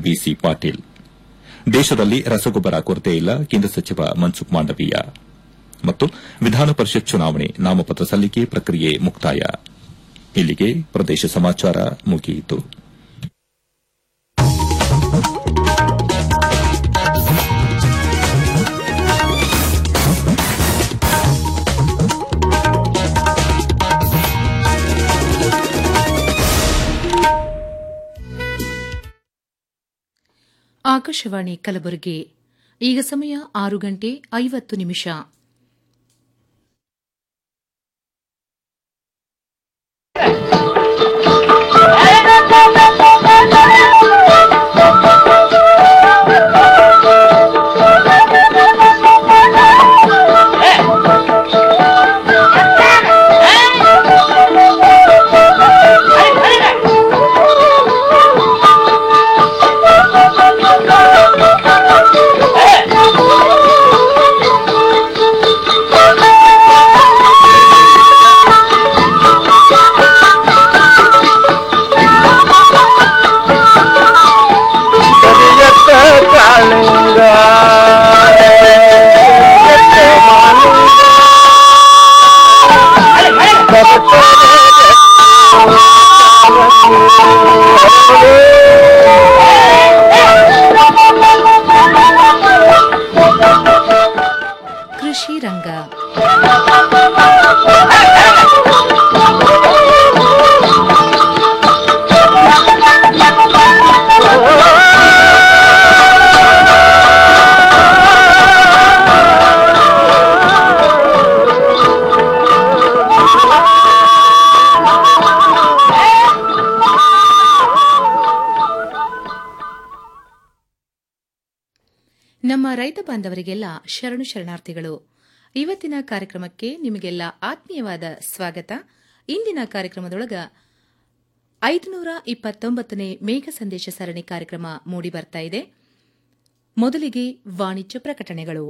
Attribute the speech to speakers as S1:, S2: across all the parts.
S1: ಬಿಸಿ ಪಾಟೀಲ್ ದೇಶದಲ್ಲಿ ರಸಗೊಬ್ಬರ ಕೊರತೆ ಇಲ್ಲ ಕೇಂದ್ರ ಸಚಿವ ಮನ್ಸುಖ್ ಮಾಂಡವೀಯ ಮತ್ತು ವಿಧಾನ ಪರಿಷತ್ ಚುನಾವಣೆ ನಾಮಪತ್ರ ಸಲ್ಲಿಕೆ ಪ್ರಕ್ರಿಯೆ ಮುಕ್ತಾಯ ಇಲ್ಲಿಗೆ ಪ್ರದೇಶ ಸಮಾಚಾರ ಮುಗಿಯಿತು
S2: ಆಕಾಶವಾಣಿ ಕಲಬುರಗಿ ಈಗ ಸಮಯ ಆರು ಗಂಟೆ ಐವತ್ತು ನಿಮಿಷ
S3: ಕರಿಯತ್ತ ಕಾಳಿಂಗ ಕರಿಯತ್ತ ಮಾಲಿಂಗ
S2: ಕೃಷಿ ರಂಗ ನಮ್ಮ ರೈತ ಬಾಂಧವರಿಗೆಲ್ಲ ಶರಣು ಶರಣಾರ್ಥಿಗಳು ಇವತ್ತಿನ ಕಾರ್ಯಕ್ರಮಕ್ಕೆ ನಿಮಗೆಲ್ಲ ಆತ್ಮೀಯವಾದ ಸ್ವಾಗತ ಇಂದಿನ ಕಾರ್ಯಕ್ರಮದೊಳಗ ಐದುನೂರ ಇಪ್ಪತ್ತೊಂಬತ್ತನೇ ಮೇಘ ಸಂದೇಶ ಸರಣಿ ಕಾರ್ಯಕ್ರಮ ಮೂಡಿಬರ್ತಾ ಇದೆ ಮೊದಲಿಗೆ ವಾಣಿಜ್ಯ ಪ್ರಕಟಣೆಗಳು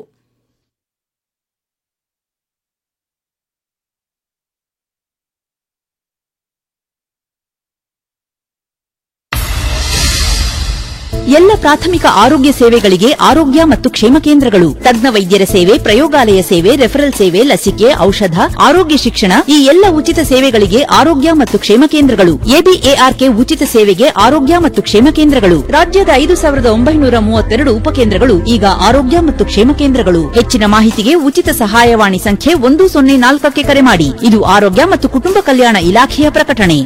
S4: ಎಲ್ಲ ಪ್ರಾಥಮಿಕ ಆರೋಗ್ಯ ಸೇವೆಗಳಿಗೆ ಆರೋಗ್ಯ ಮತ್ತು ಕ್ಷೇಮ ಕೇಂದ್ರಗಳು ತಜ್ಞ ವೈದ್ಯರ ಸೇವೆ ಪ್ರಯೋಗಾಲಯ ಸೇವೆ ರೆಫರಲ್ ಸೇವೆ ಲಸಿಕೆ ಔಷಧ ಆರೋಗ್ಯ ಶಿಕ್ಷಣ ಈ ಎಲ್ಲ ಉಚಿತ ಸೇವೆಗಳಿಗೆ ಆರೋಗ್ಯ ಮತ್ತು ಕ್ಷೇಮ ಕೇಂದ್ರಗಳು ಎಬಿಎಆರ್ಕೆ ಉಚಿತ ಸೇವೆಗೆ ಆರೋಗ್ಯ ಮತ್ತು ಕ್ಷೇಮ ಕೇಂದ್ರಗಳು ರಾಜ್ಯದ ಐದು ಸಾವಿರದ ಒಂಬೈನೂರ ಮೂವತ್ತೆರಡು ಉಪಕೇಂದ್ರಗಳು ಈಗ ಆರೋಗ್ಯ ಮತ್ತು ಕ್ಷೇಮ ಕೇಂದ್ರಗಳು ಹೆಚ್ಚಿನ ಮಾಹಿತಿಗೆ ಉಚಿತ ಸಹಾಯವಾಣಿ ಸಂಖ್ಯೆ ಒಂದು ಸೊನ್ನೆ ನಾಲ್ಕಕ್ಕೆ ಕರೆ ಮಾಡಿ ಇದು ಆರೋಗ್ಯ ಮತ್ತು ಕುಟುಂಬ ಕಲ್ಯಾಣ ಇಲಾಖೆಯ ಪ್ರಕಟಣೆ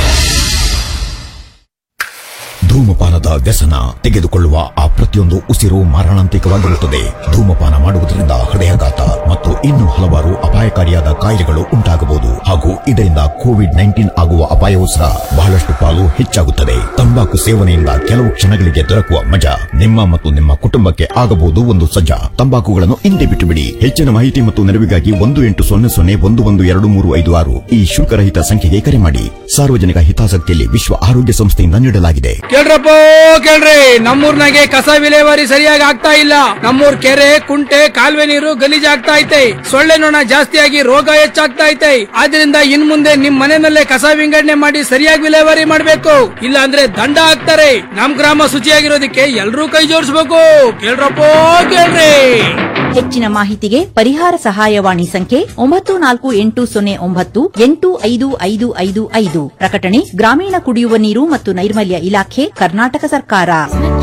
S5: ಧೂಮಪಾನದ ವ್ಯಸನ ತೆಗೆದುಕೊಳ್ಳುವ ಆ ಪ್ರತಿಯೊಂದು ಉಸಿರು ಮಾರಣಾಂತಿಕವಾಗಿರುತ್ತದೆ ಧೂಮಪಾನ ಮಾಡುವುದರಿಂದ ಹೃದಯಾಘಾತ ಮತ್ತು ಇನ್ನು ಹಲವಾರು ಅಪಾಯಕಾರಿಯಾದ ಕಾಯಿಲೆಗಳು ಉಂಟಾಗಬಹುದು ಹಾಗೂ ಇದರಿಂದ ಕೋವಿಡ್ ನೈನ್ಟೀನ್ ಆಗುವ ಅಪಾಯವೂ ಸಹ ಬಹಳಷ್ಟು ಪಾಲು ಹೆಚ್ಚಾಗುತ್ತದೆ ತಂಬಾಕು ಸೇವನೆಯಿಂದ ಕೆಲವು ಕ್ಷಣಗಳಿಗೆ ದೊರಕುವ ಮಜಾ ನಿಮ್ಮ ಮತ್ತು ನಿಮ್ಮ ಕುಟುಂಬಕ್ಕೆ ಆಗಬಹುದು ಒಂದು ಸಜ್ಜಾ ತಂಬಾಕುಗಳನ್ನು ಹಿಂದೆ ಬಿಟ್ಟು ಬಿಡಿ ಹೆಚ್ಚಿನ ಮಾಹಿತಿ ಮತ್ತು ನೆರವಿಗಾಗಿ ಒಂದು ಎಂಟು ಸೊನ್ನೆ ಸೊನ್ನೆ ಒಂದು ಒಂದು ಎರಡು ಮೂರು ಐದು ಆರು ಈ ಶುಲ್ಕರಹಿತ ಸಂಖ್ಯೆಗೆ ಕರೆ ಮಾಡಿ ಸಾರ್ವಜನಿಕ ಹಿತಾಸಕ್ತಿಯಲ್ಲಿ ವಿಶ್ವ ಆರೋಗ್ಯ ಸಂಸ್ಥೆಯಿಂದ ನೀಡಲಾಗಿದೆ
S6: ಕೇಳ್ರಪ್ಪ ಕೇಳ್ರಿ ನಮ್ಮೂರ್ನಾಗೆ ಕಸ ವಿಲೇವಾರಿ ಸರಿಯಾಗಿ ಆಗ್ತಾ ಇಲ್ಲ ನಮ್ಮೂರ್ ಕೆರೆ ಕುಂಟೆ ಕಾಲುವೆ ನೀರು ಗಲೀಜಾಗ್ತಾ ಐತೆ ಸೊಳ್ಳೆ ನೊಣ ಜಾಸ್ತಿಯಾಗಿ ರೋಗ ಹೆಚ್ಚಾಗ್ತಾ ಐತೆ ಆದ್ರಿಂದ ಇನ್ ಮುಂದೆ ನಿಮ್ ಮನೆಯಲ್ಲೇ ಕಸ ವಿಂಗಡಣೆ ಮಾಡಿ ಸರಿಯಾಗಿ ವಿಲೇವಾರಿ ಮಾಡ್ಬೇಕು ಇಲ್ಲ ಅಂದ್ರೆ ದಂಡ ಹಾಕ್ತಾರೆ ನಮ್ ಗ್ರಾಮ ಶುಚಿಯಾಗಿರೋದಕ್ಕೆ ಎಲ್ರೂ ಕೈ ಜೋಡಿಸ್ಬೇಕು ಕೇಳ್ರಪ್ಪ ಕೇಳ್ರಿ
S4: ಹೆಚ್ಚಿನ ಮಾಹಿತಿಗೆ ಪರಿಹಾರ ಸಹಾಯವಾಣಿ ಸಂಖ್ಯೆ ಒಂಬತ್ತು ನಾಲ್ಕು ಎಂಟು ಸೊನ್ನೆ ಒಂಬತ್ತು ಎಂಟು ಐದು ಐದು ಐದು ಐದು ಪ್ರಕಟಣೆ ಗ್ರಾಮೀಣ ಕುಡಿಯುವ ನೀರು ಮತ್ತು ನೈರ್ಮಲ್ಯ ಇಲಾಖೆ ಕರ್ನಾಟಕ ಸರ್ಕಾರ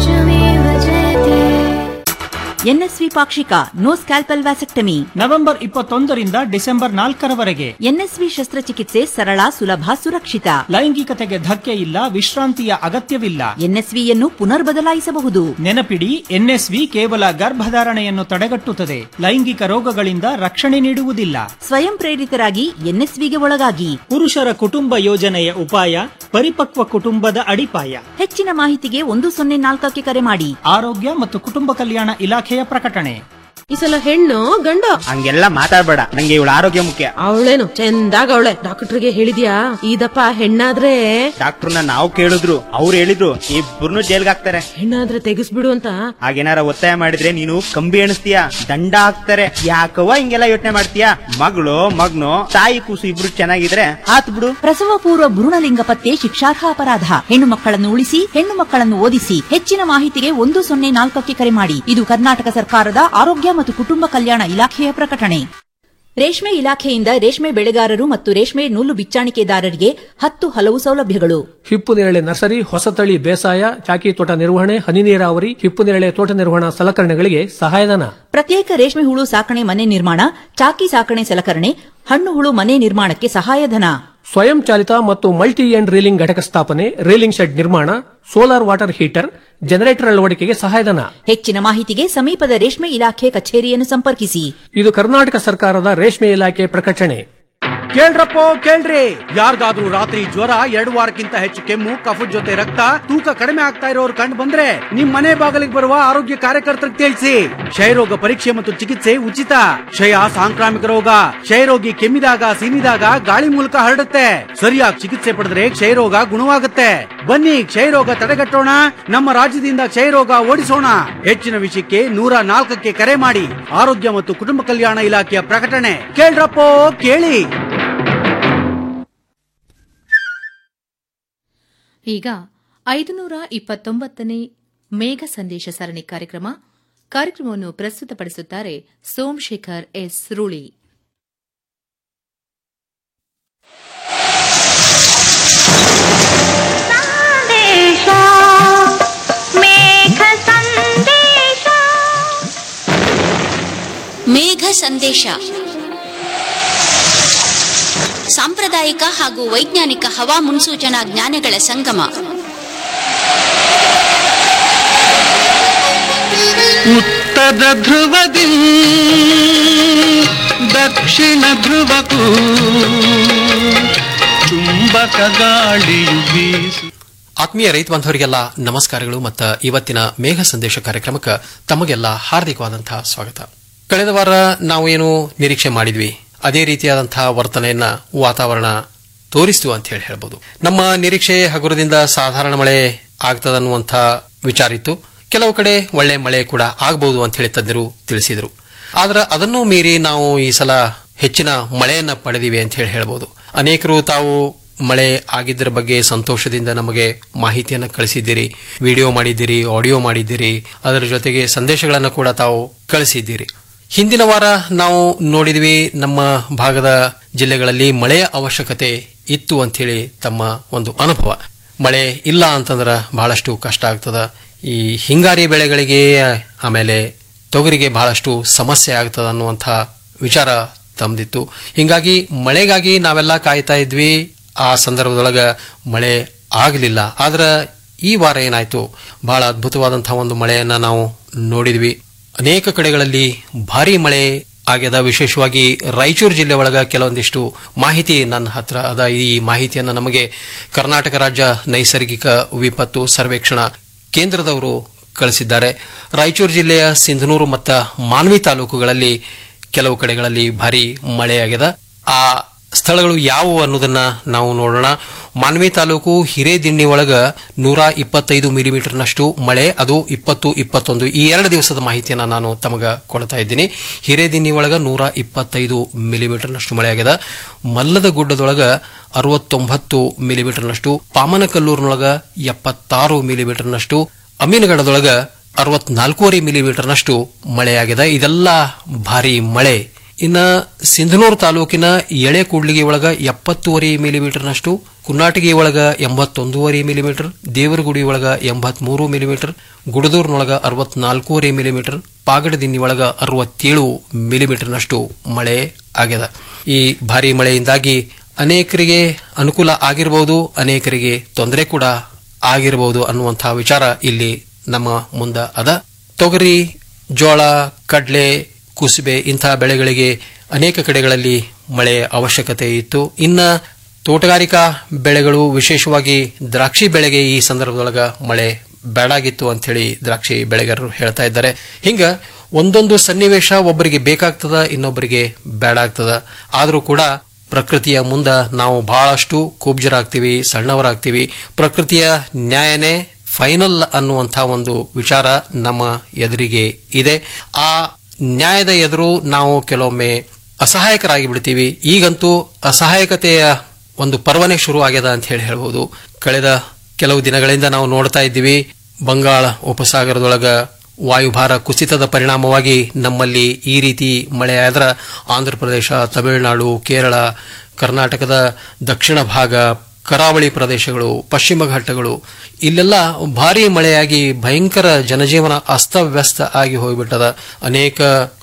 S4: ಎನ್ಎಸ್ವಿ ಪಾಕ್ಷಿಕ ನೋ ಸ್ಕ್ಯಾಲ್ಪಲ್ ವ್ಯಾಸೆಕ್ಟಮಿ
S7: ನವೆಂಬರ್ ಇಪ್ಪತ್ತೊಂದರಿಂದ ಡಿಸೆಂಬರ್ ನಾಲ್ಕರವರೆಗೆ
S4: ಎನ್ಎಸ್ವಿ ಶಸ್ತ್ರಚಿಕಿತ್ಸೆ ಸರಳ ಸುಲಭ ಸುರಕ್ಷಿತ
S7: ಲೈಂಗಿಕತೆಗೆ ಧಕ್ಕೆ ಇಲ್ಲ ವಿಶ್ರಾಂತಿಯ ಅಗತ್ಯವಿಲ್ಲ
S4: ಎನ್ಎಸ್ವಿಯನ್ನು ಪುನರ್ ಬದಲಾಯಿಸಬಹುದು
S7: ನೆನಪಿಡಿ ಎನ್ಎಸ್ವಿ ಕೇವಲ ಗರ್ಭಧಾರಣೆಯನ್ನು ತಡೆಗಟ್ಟುತ್ತದೆ ಲೈಂಗಿಕ ರೋಗಗಳಿಂದ ರಕ್ಷಣೆ ನೀಡುವುದಿಲ್ಲ
S4: ಸ್ವಯಂ ಪ್ರೇರಿತರಾಗಿ ಎನ್ಎಸ್ವಿಗೆ ಒಳಗಾಗಿ
S7: ಪುರುಷರ ಕುಟುಂಬ ಯೋಜನೆಯ ಉಪಾಯ ಪರಿಪಕ್ವ ಕುಟುಂಬದ ಅಡಿಪಾಯ
S4: ಹೆಚ್ಚಿನ ಮಾಹಿತಿಗೆ ಒಂದು ಸೊನ್ನೆ ನಾಲ್ಕಕ್ಕೆ ಕರೆ ಮಾಡಿ
S7: ಆರೋಗ್ಯ ಮತ್ತು ಕುಟುಂಬ ಕಲ್ಯಾಣ ಇಲಾಖೆಯ ಪ್ರಕಟಣೆ
S8: ಈ ಸಲ ಹೆಣ್ಣು ಗಂಡ
S9: ಹಂಗೆಲ್ಲ ಮಾತಾಡ್ಬೇಡ ನಂಗೆ ಇವಳ ಆರೋಗ್ಯ ಮುಖ್ಯ
S8: ಅವಳೇನು ಚಂದಾಗ ಅವಳೆ ಡಾಕ್ಟರ್ಗೆ ಹೇಳಿದ್ಯಾ ಇದಪ್ಪ ಹೆಣ್ಣಾದ್ರೆ
S9: ಡಾಕ್ಟರ್ನ ನಾವು ಕೇಳಿದ್ರು ಅವ್ರು ಹೇಳಿದ್ರು ಇಬ್ಬರನ್ನು ಜೈಲ್ಗೆ ಹಾಕ್ತಾರೆ
S8: ಹೆಣ್ಣಾದ್ರೆ ತೆಗಿಸ್ಬಿಡು ಅಂತ
S9: ಹಾಗೇನಾರ ಒತ್ತಾಯ ಮಾಡಿದ್ರೆ ನೀನು ಕಂಬಿ ಎಣಿಸ್ತೀಯ ದಂಡ ಹಾಕ್ತಾರೆ ಯಾಕವ್ವ ಹಿಂಗೆಲ್ಲ ಯೋಚನೆ ಮಾಡ್ತೀಯ ಮಗಳು ಮಗ್ನು ತಾಯಿ ಕೂಸು ಇಬ್ರು ಚೆನ್ನಾಗಿದ್ರೆ ಆತ್ ಬಿಡು
S4: ಪ್ರಸವ ಪೂರ್ವ ಭ್ರೂಣಲಿಂಗ ಪತ್ತೆ ಶಿಕ್ಷಾರ್ಹ ಅಪರಾಧ ಹೆಣ್ಣು ಮಕ್ಕಳನ್ನು ಉಳಿಸಿ ಹೆಣ್ಣು ಮಕ್ಕಳನ್ನು ಓದಿಸಿ ಹೆಚ್ಚಿನ ಮಾಹಿತಿಗೆ ಒಂದು ಸೊನ್ನೆ ನಾಲ್ಕಕ್ಕೆ ಕರೆ ಮಾಡಿ ಇದು ಕರ್ನಾಟಕ ಸರ್ಕಾರದ ಆರೋಗ್ಯ ಮತ್ತು ಕುಟುಂಬ ಕಲ್ಯಾಣ ಇಲಾಖೆಯ ಪ್ರಕಟಣೆ ರೇಷ್ಮೆ ಇಲಾಖೆಯಿಂದ ರೇಷ್ಮೆ ಬೆಳೆಗಾರರು ಮತ್ತು ರೇಷ್ಮೆ ನೂಲು ಬಿಚ್ಚಾಣಿಕೆದಾರರಿಗೆ ಹತ್ತು ಹಲವು ಸೌಲಭ್ಯಗಳು
S10: ಹಿಪ್ಪು ನೇರಳೆ ನರ್ಸರಿ ಹೊಸತಳಿ ಬೇಸಾಯ ಚಾಕಿ ತೋಟ ನಿರ್ವಹಣೆ ಹನಿ ನೀರಾವರಿ ಹಿಪ್ಪು ನೇರಳೆ ತೋಟ ನಿರ್ವಹಣಾ ಸಲಕರಣೆಗಳಿಗೆ ಸಹಾಯಧನ
S4: ಪ್ರತ್ಯೇಕ ರೇಷ್ಮೆ ಹುಳು ಸಾಕಣೆ ಮನೆ ನಿರ್ಮಾಣ ಚಾಕಿ ಸಾಕಣೆ ಸಲಕರಣೆ ಹಣ್ಣು ಹುಳು ಮನೆ ನಿರ್ಮಾಣಕ್ಕೆ ಸಹಾಯಧನ
S10: ಸ್ವಯಂ ಚಾಲಿತ ಮತ್ತು ಮಲ್ಟಿ ಎಂಡ್ ರೀಲಿಂಗ್ ಘಟಕ ಸ್ಥಾಪನೆ ರೀಲಿಂಗ್ ಶೆಡ್ ನಿರ್ಮಾಣ ಸೋಲಾರ್ ವಾಟರ್ ಹೀಟರ್ ಜನರೇಟರ್ ಅಳವಡಿಕೆಗೆ ಸಹಾಯಧನ
S4: ಹೆಚ್ಚಿನ ಮಾಹಿತಿಗೆ ಸಮೀಪದ ರೇಷ್ಮೆ ಇಲಾಖೆ ಕಚೇರಿಯನ್ನು ಸಂಪರ್ಕಿಸಿ
S10: ಇದು ಕರ್ನಾಟಕ ಸರ್ಕಾರದ ರೇಷ್ಮೆ ಇಲಾಖೆ ಪ್ರಕಟಣೆ
S11: ಕೇಳ್ರಪ್ಪೋ ಕೇಳ್ರಿ ಯಾರಿಗಾದ್ರೂ ರಾತ್ರಿ ಜ್ವರ ಎರಡು ವಾರಕ್ಕಿಂತ ಹೆಚ್ಚು ಕೆಮ್ಮು ಕಫದ ಜೊತೆ ರಕ್ತ ತೂಕ ಕಡಿಮೆ ಆಗ್ತಾ ಇರೋರು ಕಂಡು ಬಂದ್ರೆ ನಿಮ್ ಮನೆ ಬಾಗಿಲಿಗೆ ಬರುವ ಆರೋಗ್ಯ ಕಾರ್ಯಕರ್ತರಿಗೆ ತಿಳಿಸಿ ಕ್ಷಯರೋಗ ಪರೀಕ್ಷೆ ಮತ್ತು ಚಿಕಿತ್ಸೆ ಉಚಿತ ಕ್ಷಯ ಸಾಂಕ್ರಾಮಿಕ ರೋಗ ಕ್ಷಯರೋಗಿ ಕೆಮ್ಮಿದಾಗ ಸೀನಿದಾಗ ಗಾಳಿ ಮೂಲಕ ಹರಡುತ್ತೆ ಸರಿಯಾಗಿ ಚಿಕಿತ್ಸೆ ಪಡೆದ್ರೆ ಕ್ಷಯರೋಗ ಗುಣವಾಗುತ್ತೆ ಬನ್ನಿ ಕ್ಷಯರೋಗ ತಡೆಗಟ್ಟೋಣ ನಮ್ಮ ರಾಜ್ಯದಿಂದ ಕ್ಷಯರೋಗ ಓಡಿಸೋಣ ಹೆಚ್ಚಿನ ವಿಷಯಕ್ಕೆ ನೂರ ನಾಲ್ಕಕ್ಕೆ ಕರೆ ಮಾಡಿ ಆರೋಗ್ಯ ಮತ್ತು ಕುಟುಂಬ ಕಲ್ಯಾಣ ಇಲಾಖೆಯ ಪ್ರಕಟಣೆ ಕೇಳ್ರಪ್ಪೋ ಕೇಳಿ
S2: ಈಗ ಐದುನೂರ ಇಪ್ಪತ್ತೊಂಬತ್ತನೇ ಮೇಘ ಸಂದೇಶ ಸರಣಿ ಕಾರ್ಯಕ್ರಮ ಕಾರ್ಯಕ್ರಮವನ್ನು ಪ್ರಸ್ತುತಪಡಿಸುತ್ತಾರೆ ಸೋಮಶೇಖರ್ ಎಸ್ ರೂಳಿ
S12: ಮೇಘ ಸಂದೇಶ ಸಾಂಪ್ರದಾಯಿಕ ಹಾಗೂ ವೈಜ್ಞಾನಿಕ ಹವಾ ಮುನ್ಸೂಚನಾ ಜ್ಞಾನಗಳ ಸಂಗಮ
S13: ಉತ್ತರ ಧ್ರುವದಿ ದಕ್ಷಿಣ ಧ್ರುವಕ್ಕೂ ಚುಂಬಕ ಗಾಳಿಯು ಬೀಸು
S14: ಆತ್ಮೀಯ ರೈತ ಬಾಂಧವರಿಗೆಲ್ಲ ನಮಸ್ಕಾರಗಳು ಮತ್ತು ಇವತ್ತಿನ ಮೇಘ ಸಂದೇಶ ಕಾರ್ಯಕ್ರಮಕ್ಕೆ ತಮಗೆಲ್ಲ ಹಾರ್ದಿಕವಾದಂತಹ ಸ್ವಾಗತ ಕಳೆದ ವಾರ ನಾವು ಏನು ನಿರೀಕ್ಷೆ ಮಾಡಿದ್ವಿ ಅದೇ ರೀತಿಯಾದಂತಹ ವರ್ತನೆಯನ್ನ ವಾತಾವರಣ ತೋರಿಸ್ತು ಅಂತ ಹೇಳಿ ಹೇಳ್ಬೋದು ನಮ್ಮ ನಿರೀಕ್ಷೆ ಹಗುರದಿಂದ ಸಾಧಾರಣ ಮಳೆ ಆಗ್ತದನ್ನುವಂಥ ವಿಚಾರ ಇತ್ತು ಕೆಲವು ಕಡೆ ಒಳ್ಳೆ ಮಳೆ ಕೂಡ ಆಗಬಹುದು ಅಂತ ಹೇಳಿ ತಜ್ಞರು ತಿಳಿಸಿದರು ಆದ್ರೆ ಅದನ್ನೂ ಮೀರಿ ನಾವು ಈ ಸಲ ಹೆಚ್ಚಿನ ಮಳೆಯನ್ನ ಪಡೆದಿವೆ ಅಂತ ಹೇಳಿ ಹೇಳ್ಬೋದು ಅನೇಕರು ತಾವು ಮಳೆ ಆಗಿದ್ದರ ಬಗ್ಗೆ ಸಂತೋಷದಿಂದ ನಮಗೆ ಮಾಹಿತಿಯನ್ನು ಕಳಿಸಿದ್ದೀರಿ ವಿಡಿಯೋ ಮಾಡಿದ್ದೀರಿ ಆಡಿಯೋ ಮಾಡಿದ್ದೀರಿ ಅದರ ಜೊತೆಗೆ ಸಂದೇಶಗಳನ್ನು ಕೂಡ ತಾವು ಕಳಿಸಿದ್ದೀರಿ ಹಿಂದಿನ ವಾರ ನಾವು ನೋಡಿದ್ವಿ ನಮ್ಮ ಭಾಗದ ಜಿಲ್ಲೆಗಳಲ್ಲಿ ಮಳೆಯ ಅವಶ್ಯಕತೆ ಇತ್ತು ಅಂಥೇಳಿ ತಮ್ಮ ಒಂದು ಅನುಭವ ಮಳೆ ಇಲ್ಲ ಅಂತಂದ್ರೆ ಬಹಳಷ್ಟು ಕಷ್ಟ ಆಗ್ತದ ಈ ಹಿಂಗಾರಿ ಬೆಳೆಗಳಿಗೆ ಆಮೇಲೆ ತೊಗರಿಗೆ ಬಹಳಷ್ಟು ಸಮಸ್ಯೆ ಆಗ್ತದ ಅನ್ನುವಂಥ ವಿಚಾರ ತಮ್ದಿತ್ತು ಹಿಂಗಾಗಿ ಮಳೆಗಾಗಿ ನಾವೆಲ್ಲ ಕಾಯ್ತಾ ಇದ್ವಿ ಆ ಸಂದರ್ಭದೊಳಗ ಮಳೆ ಆಗಲಿಲ್ಲ ಆದ್ರೆ ಈ ವಾರ ಏನಾಯ್ತು ಬಹಳ ಅದ್ಭುತವಾದಂತಹ ಒಂದು ಮಳೆಯನ್ನ ನಾವು ನೋಡಿದ್ವಿ ಅನೇಕ ಕಡೆಗಳಲ್ಲಿ ಭಾರಿ ಮಳೆ ಆಗ್ಯದ ವಿಶೇಷವಾಗಿ ರಾಯಚೂರು ಜಿಲ್ಲೆ ಒಳಗ ಕೆಲವೊಂದಿಷ್ಟು ಮಾಹಿತಿ ನನ್ನ ಹತ್ರ ಅದ ಈ ಮಾಹಿತಿಯನ್ನು ನಮಗೆ ಕರ್ನಾಟಕ ರಾಜ್ಯ ನೈಸರ್ಗಿಕ ವಿಪತ್ತು ಸರ್ವೇಕ್ಷಣಾ ಕೇಂದ್ರದವರು ಕಳಿಸಿದ್ದಾರೆ ರಾಯಚೂರು ಜಿಲ್ಲೆಯ ಸಿಂಧನೂರು ಮತ್ತು ಮಾನ್ವಿ ತಾಲೂಕುಗಳಲ್ಲಿ ಕೆಲವು ಕಡೆಗಳಲ್ಲಿ ಭಾರಿ ಮಳೆಯಾಗ್ಯದ ಆ ಸ್ಥಳಗಳು ಯಾವುವು ಅನ್ನೋದನ್ನ ನಾವು ನೋಡೋಣ ಮಾನ್ವಿ ತಾಲೂಕು ಹಿರೇದಿಣ್ಣಿ ಒಳಗ ನೂರ ಇಪ್ಪತ್ತೈದು ಮಿಲಿಮೀಟರ್ನಷ್ಟು ಮಳೆ ಅದು ಇಪ್ಪತ್ತು ಇಪ್ಪತ್ತೊಂದು ಈ ಎರಡು ದಿವಸದ ಮಾಹಿತಿಯನ್ನ ನಾನು ತಮಗ ಕೊಡ್ತಾ ಇದ್ದೀನಿ ಹಿರೇದಿಣ್ಣಿ ಒಳಗ ನೂರ ಇಪ್ಪತ್ತೈದು ಮಿಲಿಮೀಟರ್ನಷ್ಟು ಮಳೆ ಆಗ್ಯದ ಮಲ್ಲದ ಗುಡ್ಡದೊಳಗ ಅರವತ್ತೊಂಬತ್ತು ಮಿಲಿಮೀಟರ್ನಷ್ಟು ಪಾಮನಕಲ್ಲೂರಿನೊಳಗ ಎಪ್ಪತ್ತಾರು ಮಿಲಿಮೀಟರ್ನಷ್ಟು ಅಮೀನಗಡದೊಳಗ ಅರವತ್ನಾಲ್ಕೂವರೆ ಮಿಲಿಮೀಟರ್ನಷ್ಟು ಮಳೆಯಾಗಿದೆ ಇದೆಲ್ಲ ಭಾರಿ ಮಳೆ ಇನ್ನ ಸಿಂಧನೂರು ತಾಲೂಕಿನ ಎಳೆ ಕೂಡ್ಲಿಗೆ ಒಳಗ ಎಪ್ಪತ್ತೂವರೆ ಮಿಲಿಮೀಟರ್ನಷ್ಟು ಕುನ್ನಾಟಗಿ ಒಳಗ ಎಂಬತ್ತೊಂದೂವರೆ ಮಿಲಿಮೀಟರ್ ದೇವರಗುಡಿ ಒಳಗ ಎಂಬತ್ಮೂರು ಮಿಲಿಮೀಟರ್ ಗುಡದೂರ್ನೊಳಗ ಅರವತ್ನಾಲ್ಕೂವರೆ ಮಿಲಿಮೀಟರ್ ಪಾಗಡದಿನ್ನಿ ಒಳಗ ಅರವತ್ತೇಳು ಮಿಲಿಮೀಟರ್ನಷ್ಟು ಮಳೆ ಆಗ್ಯದ ಈ ಭಾರಿ ಮಳೆಯಿಂದಾಗಿ ಅನೇಕರಿಗೆ ಅನುಕೂಲ ಆಗಿರಬಹುದು ಅನೇಕರಿಗೆ ತೊಂದರೆ ಕೂಡ ಆಗಿರಬಹುದು ಅನ್ನುವಂತಹ ವಿಚಾರ ಇಲ್ಲಿ ನಮ್ಮ ಮುಂದ ಅದ ತೊಗರಿ ಜೋಳ ಕಡ್ಲೆ ಕುಸುಬೆ ಇಂತಹ ಬೆಳೆಗಳಿಗೆ ಅನೇಕ ಕಡೆಗಳಲ್ಲಿ ಮಳೆ ಅವಶ್ಯಕತೆ ಇತ್ತು ಇನ್ನ ತೋಟಗಾರಿಕಾ ಬೆಳೆಗಳು ವಿಶೇಷವಾಗಿ ದ್ರಾಕ್ಷಿ ಬೆಳೆಗೆ ಈ ಸಂದರ್ಭದೊಳಗ ಮಳೆ ಬೇಡಾಗಿತ್ತು ಅಂತ ಹೇಳಿ ದ್ರಾಕ್ಷಿ ಬೆಳೆಗಾರರು ಹೇಳ್ತಾ ಇದ್ದಾರೆ ಹಿಂಗ ಒಂದೊಂದು ಸನ್ನಿವೇಶ ಒಬ್ಬರಿಗೆ ಬೇಕಾಗ್ತದ ಇನ್ನೊಬ್ಬರಿಗೆ ಬೇಡ ಆಗ್ತದ ಆದರೂ ಕೂಡ ಪ್ರಕೃತಿಯ ಮುಂದ ನಾವು ಬಹಳಷ್ಟು ಕುಬ್ಜರಾಗ್ತೀವಿ ಸಣ್ಣವರಾಗ್ತೀವಿ ಪ್ರಕೃತಿಯ ನ್ಯಾಯನೇ ಫೈನಲ್ ಅನ್ನುವಂಥ ಒಂದು ವಿಚಾರ ನಮ್ಮ ಎದುರಿಗೆ ಇದೆ ಆ ನ್ಯಾಯದ ಎದುರು ನಾವು ಕೆಲವೊಮ್ಮೆ ಅಸಹಾಯಕರಾಗಿ ಬಿಡ್ತೀವಿ ಈಗಂತೂ ಅಸಹಾಯಕತೆಯ ಒಂದು ಪರ್ವನೇ ಶುರು ಆಗ್ಯದ ಅಂತ ಹೇಳಿ ಹೇಳ್ಬೋದು ಕಳೆದ ಕೆಲವು ದಿನಗಳಿಂದ ನಾವು ನೋಡ್ತಾ ಇದ್ದೀವಿ ಬಂಗಾಳ ಉಪಸಾಗರದೊಳಗ ವಾಯುಭಾರ ಕುಸಿತದ ಪರಿಣಾಮವಾಗಿ ನಮ್ಮಲ್ಲಿ ಈ ರೀತಿ ಮಳೆ ಆದ್ರ ಆಂಧ್ರಪ್ರದೇಶ ತಮಿಳುನಾಡು ಕೇರಳ ಕರ್ನಾಟಕದ ದಕ್ಷಿಣ ಭಾಗ ಕರಾವಳಿ ಪ್ರದೇಶಗಳು ಪಶ್ಚಿಮ ಘಟ್ಟಗಳು ಇಲ್ಲೆಲ್ಲ ಭಾರೀ ಮಳೆಯಾಗಿ ಭಯಂಕರ ಜನಜೀವನ ಅಸ್ತವ್ಯಸ್ತ ಆಗಿ ಹೋಗಿಬಿಟ್ಟದ ಅನೇಕ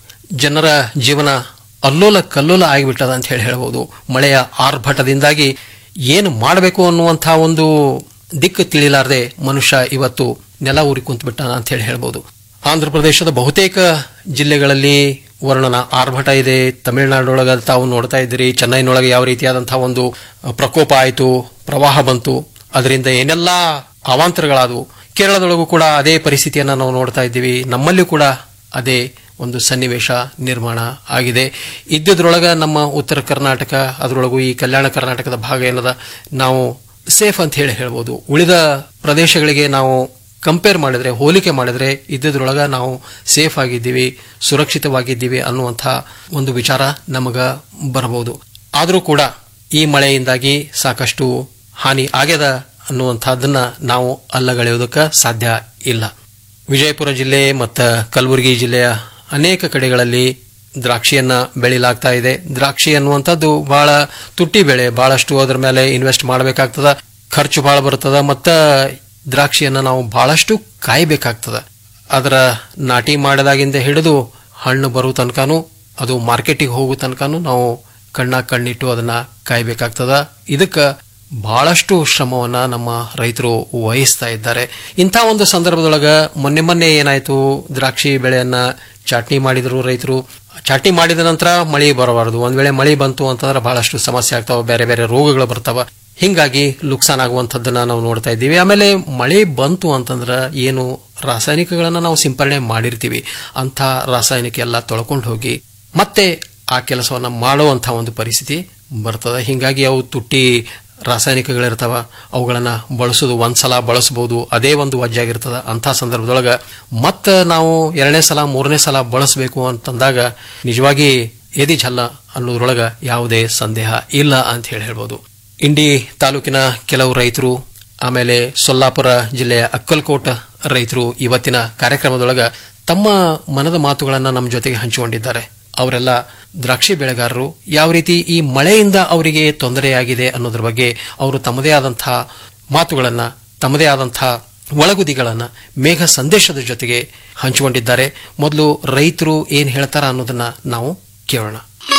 S14: ಜನರ ಜೀವನ ಅಲ್ಲೋಲ ಕಲ್ಲೋಲ ಆಗಿಬಿಟ್ಟದ ಅಂತ ಹೇಳಿ ಹೇಳ್ಬೋದು ಮಳೆಯ ಆರ್ಭಟದಿಂದಾಗಿ ಏನು ಮಾಡಬೇಕು ಅನ್ನುವಂಥ ಒಂದು ದಿಕ್ಕು ತಿಳಿಲಾರದೆ ಮನುಷ್ಯ ಇವತ್ತು ನೆಲ ಊರಿ ಕುಂತ್ಬಿಟ್ಟಾನ ಅಂತ ಹೇಳಿ ಹೇಳ್ಬೋದು ಆಂಧ್ರಪ್ರದೇಶದ ಬಹುತೇಕ ಜಿಲ್ಲೆಗಳಲ್ಲಿ ವರ್ಣನ ಆರ್ಭಟ ಇದೆ ತಮಿಳುನಾಡೊಳಗ ತಾವು ನೋಡ್ತಾ ಇದ್ದೀರಿ ಚೆನ್ನೈನೊಳಗೆ ಯಾವ ರೀತಿಯಾದಂತಹ ಒಂದು ಪ್ರಕೋಪ ಆಯಿತು ಪ್ರವಾಹ ಬಂತು ಅದರಿಂದ ಏನೆಲ್ಲ ಅವಾಂತರಗಳಾದವು ಕೇರಳದೊಳಗೂ ಕೂಡ ಅದೇ ಪರಿಸ್ಥಿತಿಯನ್ನ ನಾವು ನೋಡ್ತಾ ಇದ್ದೀವಿ ನಮ್ಮಲ್ಲಿ ಕೂಡ ಅದೇ ಒಂದು ಸನ್ನಿವೇಶ ನಿರ್ಮಾಣ ಆಗಿದೆ ಇದ್ದುದ್ರೊಳಗ ನಮ್ಮ ಉತ್ತರ ಕರ್ನಾಟಕ ಅದರೊಳಗೂ ಈ ಕಲ್ಯಾಣ ಕರ್ನಾಟಕದ ಭಾಗ ಏನದ ನಾವು ಸೇಫ್ ಅಂತ ಹೇಳಿ ಹೇಳ್ಬೋದು ಉಳಿದ ಪ್ರದೇಶಗಳಿಗೆ ನಾವು ಕಂಪೇರ್ ಮಾಡಿದ್ರೆ ಹೋಲಿಕೆ ಮಾಡಿದ್ರೆ ಇದ್ದುದ್ರೊಳಗ ನಾವು ಸೇಫ್ ಆಗಿದ್ದೀವಿ ಸುರಕ್ಷಿತವಾಗಿದ್ದೀವಿ ಅನ್ನುವಂಥ ಒಂದು ವಿಚಾರ ನಮಗ ಬರಬಹುದು ಆದರೂ ಕೂಡ ಈ ಮಳೆಯಿಂದಾಗಿ ಸಾಕಷ್ಟು ಹಾನಿ ಆಗ್ಯದ ಅನ್ನುವಂಥದ್ದನ್ನ ನಾವು ಅಲ್ಲಗಳೆಯೋದಕ್ಕೆ ಸಾಧ್ಯ ಇಲ್ಲ ವಿಜಯಪುರ ಜಿಲ್ಲೆ ಮತ್ತು ಕಲಬುರಗಿ ಜಿಲ್ಲೆಯ ಅನೇಕ ಕಡೆಗಳಲ್ಲಿ ದ್ರಾಕ್ಷಿಯನ್ನ ಬೆಳಿಲಾಗ್ತಾ ಇದೆ ದ್ರಾಕ್ಷಿ ಅನ್ನುವಂಥದ್ದು ಬಹಳ ತುಟ್ಟಿ ಬೆಳೆ ಬಹಳಷ್ಟು ಅದರ ಮೇಲೆ ಇನ್ವೆಸ್ಟ್ ಮಾಡಬೇಕಾಗ್ತದ ಖರ್ಚು ಬಹಳ ಬರ್ತದ ಮತ್ತ ದ್ರಾಕ್ಷಿಯನ್ನ ನಾವು ಬಹಳಷ್ಟು ಕಾಯಬೇಕಾಗ್ತದ ಅದರ ನಾಟಿ ಮಾಡಿದಾಗಿಂದ ಹಿಡಿದು ಹಣ್ಣು ಬರೋ ತನಕನೂ ಅದು ಮಾರ್ಕೆಟಿಗೆ ಹೋಗೋ ತನಕನೂ ನಾವು ಕಣ್ಣ ಕಣ್ಣಿಟ್ಟು ಅದನ್ನ ಕಾಯಬೇಕಾಗ್ತದ ಇದಕ್ಕೆ ಬಹಳಷ್ಟು ಶ್ರಮವನ್ನ ನಮ್ಮ ರೈತರು ವಹಿಸ್ತಾ ಇದ್ದಾರೆ ಇಂಥ ಒಂದು ಸಂದರ್ಭದೊಳಗ ಮೊನ್ನೆ ಮೊನ್ನೆ ಏನಾಯ್ತು ದ್ರಾಕ್ಷಿ ಬೆಳೆಯನ್ನ ಚಾಟ್ನಿ ಮಾಡಿದ್ರು ರೈತರು ಚಾಟ್ನಿ ಮಾಡಿದ ನಂತರ ಮಳೆ ಬರಬಾರದು ಒಂದ್ ವೇಳೆ ಮಳೆ ಬಂತು ಅಂತಂದ್ರೆ ಬಹಳಷ್ಟು ಸಮಸ್ಯೆ ಆಗ್ತಾವ ಬೇರೆ ಬೇರೆ ರೋಗಗಳು ಬರ್ತಾವ ಹಿಂಗಾಗಿ ಲುಕ್ಸಾನ್ ಆಗುವಂಥದ್ದನ್ನ ನಾವು ನೋಡ್ತಾ ಇದ್ದೀವಿ ಆಮೇಲೆ ಮಳೆ ಬಂತು ಅಂತಂದ್ರೆ ಏನು ರಾಸಾಯನಿಕಗಳನ್ನ ನಾವು ಸಿಂಪರಣೆ ಮಾಡಿರ್ತೀವಿ ಅಂಥ ರಾಸಾಯನಿಕ ಎಲ್ಲ ತೊಳ್ಕೊಂಡು ಹೋಗಿ ಮತ್ತೆ ಆ ಕೆಲಸವನ್ನ ಮಾಡುವಂಥ ಒಂದು ಪರಿಸ್ಥಿತಿ ಬರ್ತದೆ ಹಿಂಗಾಗಿ ಅವು ತುಟ್ಟಿ ರಾಸಾಯನಿಕಗಳಿರ್ತಾವ ಅವುಗಳನ್ನ ಬಳಸೋದು ಒಂದ್ಸಲ ಬಳಸಬಹುದು ಅದೇ ಒಂದು ವಜ್ಜಾಗಿರ್ತದ ಅಂಥ ಸಂದರ್ಭದೊಳಗ ಮತ್ತ ನಾವು ಎರಡನೇ ಸಲ ಮೂರನೇ ಸಲ ಬಳಸಬೇಕು ಅಂತಂದಾಗ ನಿಜವಾಗಿ ಎದಿ ಛಲ್ಲ ಅನ್ನೋದ್ರೊಳಗ ಯಾವುದೇ ಸಂದೇಹ ಇಲ್ಲ ಅಂತ ಹೇಳಿ ಹೇಳ್ಬೋದು ಇಂಡಿ ತಾಲೂಕಿನ ಕೆಲವು ರೈತರು ಆಮೇಲೆ ಸೊಲ್ಲಾಪುರ ಜಿಲ್ಲೆಯ ಅಕ್ಕಲ್ಕೋಟ ರೈತರು ಇವತ್ತಿನ ಕಾರ್ಯಕ್ರಮದೊಳಗ ತಮ್ಮ ಮನದ ಮಾತುಗಳನ್ನ ನಮ್ಮ ಜೊತೆಗೆ ಹಂಚಿಕೊಂಡಿದ್ದಾರೆ ಅವರೆಲ್ಲ ದ್ರಾಕ್ಷಿ ಬೆಳೆಗಾರರು ಯಾವ ರೀತಿ ಈ ಮಳೆಯಿಂದ ಅವರಿಗೆ ತೊಂದರೆಯಾಗಿದೆ ಅನ್ನೋದ್ರ ಬಗ್ಗೆ ಅವರು ತಮ್ಮದೇ ಆದಂತಹ ಮಾತುಗಳನ್ನ ತಮ್ಮದೇ ಆದಂತಹ ಒಳಗುದಿಗಳನ್ನ ಮೇಘ ಸಂದೇಶದ ಜೊತೆಗೆ ಹಂಚಿಕೊಂಡಿದ್ದಾರೆ ಮೊದಲು ರೈತರು ಏನ್ ಹೇಳ್ತಾರ ಅನ್ನೋದನ್ನ ನಾವು ಕೇಳೋಣ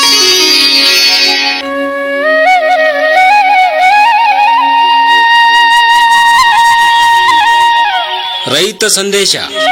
S15: ರೈತ ಸಂದೇಶ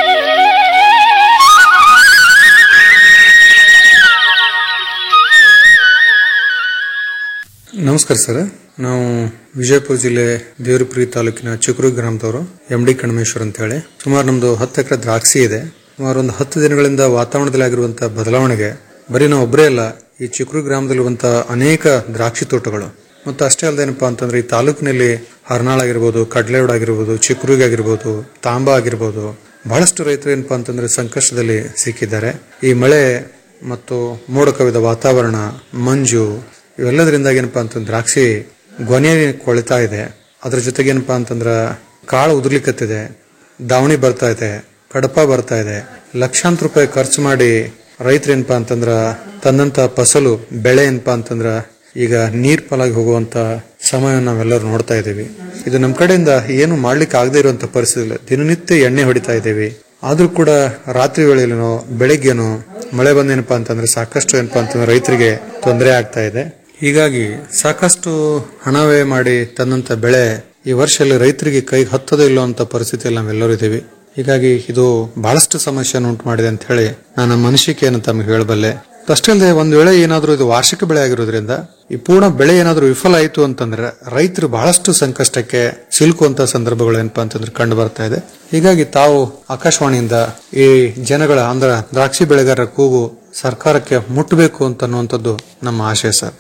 S16: ನಮಸ್ಕಾರ ಸರ್ ನಾವು ವಿಜಯಪುರ ಜಿಲ್ಲೆ ದೇವರಪುರಿ ತಾಲೂಕಿನ ಚಿಕ್ರು ಗ್ರಾಮದವರು ಎಂ ಡಿ ಕಣಮೇಶ್ವರ್ ಅಂತ ಹೇಳಿ ಸುಮಾರು ನಮ್ದು ಹತ್ತು ಎಕರೆ ದ್ರಾಕ್ಷಿ ಇದೆ ಸುಮಾರು ಒಂದು ಹತ್ತು ದಿನಗಳಿಂದ ವಾತಾವರಣದಲ್ಲಿ ಆಗಿರುವಂತಹ ಬದಲಾವಣೆಗೆ ಬರೀ ನಾವು ಒಬ್ಬರೇ ಅಲ್ಲ ಈ ಚಿಕ್ರು ಗ್ರಾಮದಲ್ಲಿರುವಂತಹ ಅನೇಕ ದ್ರಾಕ್ಷಿ ತೋಟಗಳು ಮತ್ತು ಅಷ್ಟೇ ಅಲ್ಲದೆ ಏನಪ್ಪಾ ಅಂತಂದ್ರೆ ಈ ತಾಲೂಕಿನಲ್ಲಿ ಹರ್ನಾಳ್ ಆಗಿರ್ಬೋದು ಕಡ್ಲೆಯೋಡ್ ಆಗಿರ್ಬೋದು ಚಿಕ್ರುಗ್ ಆಗಿರ್ಬೋದು ತಾಂಬಾ ಆಗಿರ್ಬೋದು ಬಹಳಷ್ಟು ರೈತರು ಏನಪ್ಪಾ ಅಂತಂದ್ರೆ ಸಂಕಷ್ಟದಲ್ಲಿ ಸಿಕ್ಕಿದ್ದಾರೆ ಈ ಮಳೆ ಮತ್ತು ಮೋಡ ಕವಿದ ವಾತಾವರಣ ಮಂಜು ಇವೆಲ್ಲದರಿಂದಾಗಿ ಏನಪ್ಪಾ ಅಂತಂದ್ರೆ ದ್ರಾಕ್ಷಿ ಗೊನೆ ಕೊಳಿತಾ ಇದೆ ಅದ್ರ ಜೊತೆಗೆ ಏನಪ್ಪಾ ಅಂತಂದ್ರ ಕಾಳು ಉದುರ್ಲಿಕ್ಕತ್ತಿದೆ ದಾವಣಿ ಬರ್ತಾ ಇದೆ ಕಡಪ ಬರ್ತಾ ಇದೆ ಲಕ್ಷಾಂತರ ರೂಪಾಯಿ ಖರ್ಚು ಮಾಡಿ ರೈತರು ಏನಪ್ಪಾ ಅಂತಂದ್ರ ತಂದಂತ ಫಸಲು ಬೆಳೆ ಏನಪ್ಪಾ ಅಂತಂದ್ರ ಈಗ ನೀರ್ ಪಾಲಾಗಿ ಹೋಗುವಂತ ಸಮಯ ನಾವೆಲ್ಲರೂ ನೋಡ್ತಾ ಇದ್ದೀವಿ ಇದು ನಮ್ಮ ಕಡೆಯಿಂದ ಏನು ಮಾಡ್ಲಿಕ್ಕೆ ಆಗದೆ ಇರುವಂತ ಪರಿಸ್ಥಿತಿ ಇಲ್ಲ ದಿನನಿತ್ಯ ಎಣ್ಣೆ ಹೊಡಿತಾ ಇದ್ದೀವಿ ಆದ್ರೂ ಕೂಡ ರಾತ್ರಿ ವೇಳೆಯಲ್ಲಿನೋ ಬೆಳಿಗ್ಗೆನೋ ಮಳೆ ಬಂದೇನಪ್ಪಾ ಅಂತಂದ್ರೆ ಸಾಕಷ್ಟು ಏನಪ್ಪಾ ಅಂತಂದ್ರೆ ರೈತರಿಗೆ ತೊಂದರೆ ಆಗ್ತಾ ಇದೆ ಹೀಗಾಗಿ ಸಾಕಷ್ಟು ಹಣ ವ್ಯಯ ಮಾಡಿ ತಂದಂತ ಬೆಳೆ ಈ ವರ್ಷದಲ್ಲಿ ರೈತರಿಗೆ ಕೈಗೆ ಹತ್ತದೋ ಇಲ್ಲೋ ಅಂತ ಪರಿಸ್ಥಿತಿಯಲ್ಲಿ ನಾವೆಲ್ಲರೂ ಇದ್ದೀವಿ ಹೀಗಾಗಿ ಇದು ಬಹಳಷ್ಟು ಸಮಸ್ಯೆಯನ್ನು ಉಂಟು ಮಾಡಿದೆ ಅಂತ ಹೇಳಿ ನಾನು ಮನಸ್ಸಿಕೆಯನ್ನು ತಮಗೆ ಹೇಳಬಲ್ಲೆ ಅಷ್ಟೇ ಅಲ್ಲದೆ ಒಂದ್ ವೇಳೆ ಏನಾದ್ರೂ ಇದು ವಾರ್ಷಿಕ ಬೆಳೆ ಆಗಿರೋದ್ರಿಂದ ಈ ಪೂರ್ಣ ಬೆಳೆ ಏನಾದ್ರೂ ವಿಫಲ ಆಯಿತು ಅಂತಂದ್ರೆ ರೈತರು ಬಹಳಷ್ಟು ಸಂಕಷ್ಟಕ್ಕೆ ಸಿಲುಕುವಂತ ಸಂದರ್ಭಗಳು ಏನಪ್ಪಾ ಅಂತಂದ್ರೆ ಕಂಡು ಬರ್ತಾ ಇದೆ ಹೀಗಾಗಿ ತಾವು ಆಕಾಶವಾಣಿಯಿಂದ ಈ ಜನಗಳ ಅಂದ್ರೆ ದ್ರಾಕ್ಷಿ ಬೆಳೆಗಾರರ ಕೂಗು ಸರ್ಕಾರಕ್ಕೆ ಮುಟ್ಟಬೇಕು ಅಂತ ಅನ್ನುವಂಥದ್ದು ನಮ್ಮ ಆಶಯ ಸರ್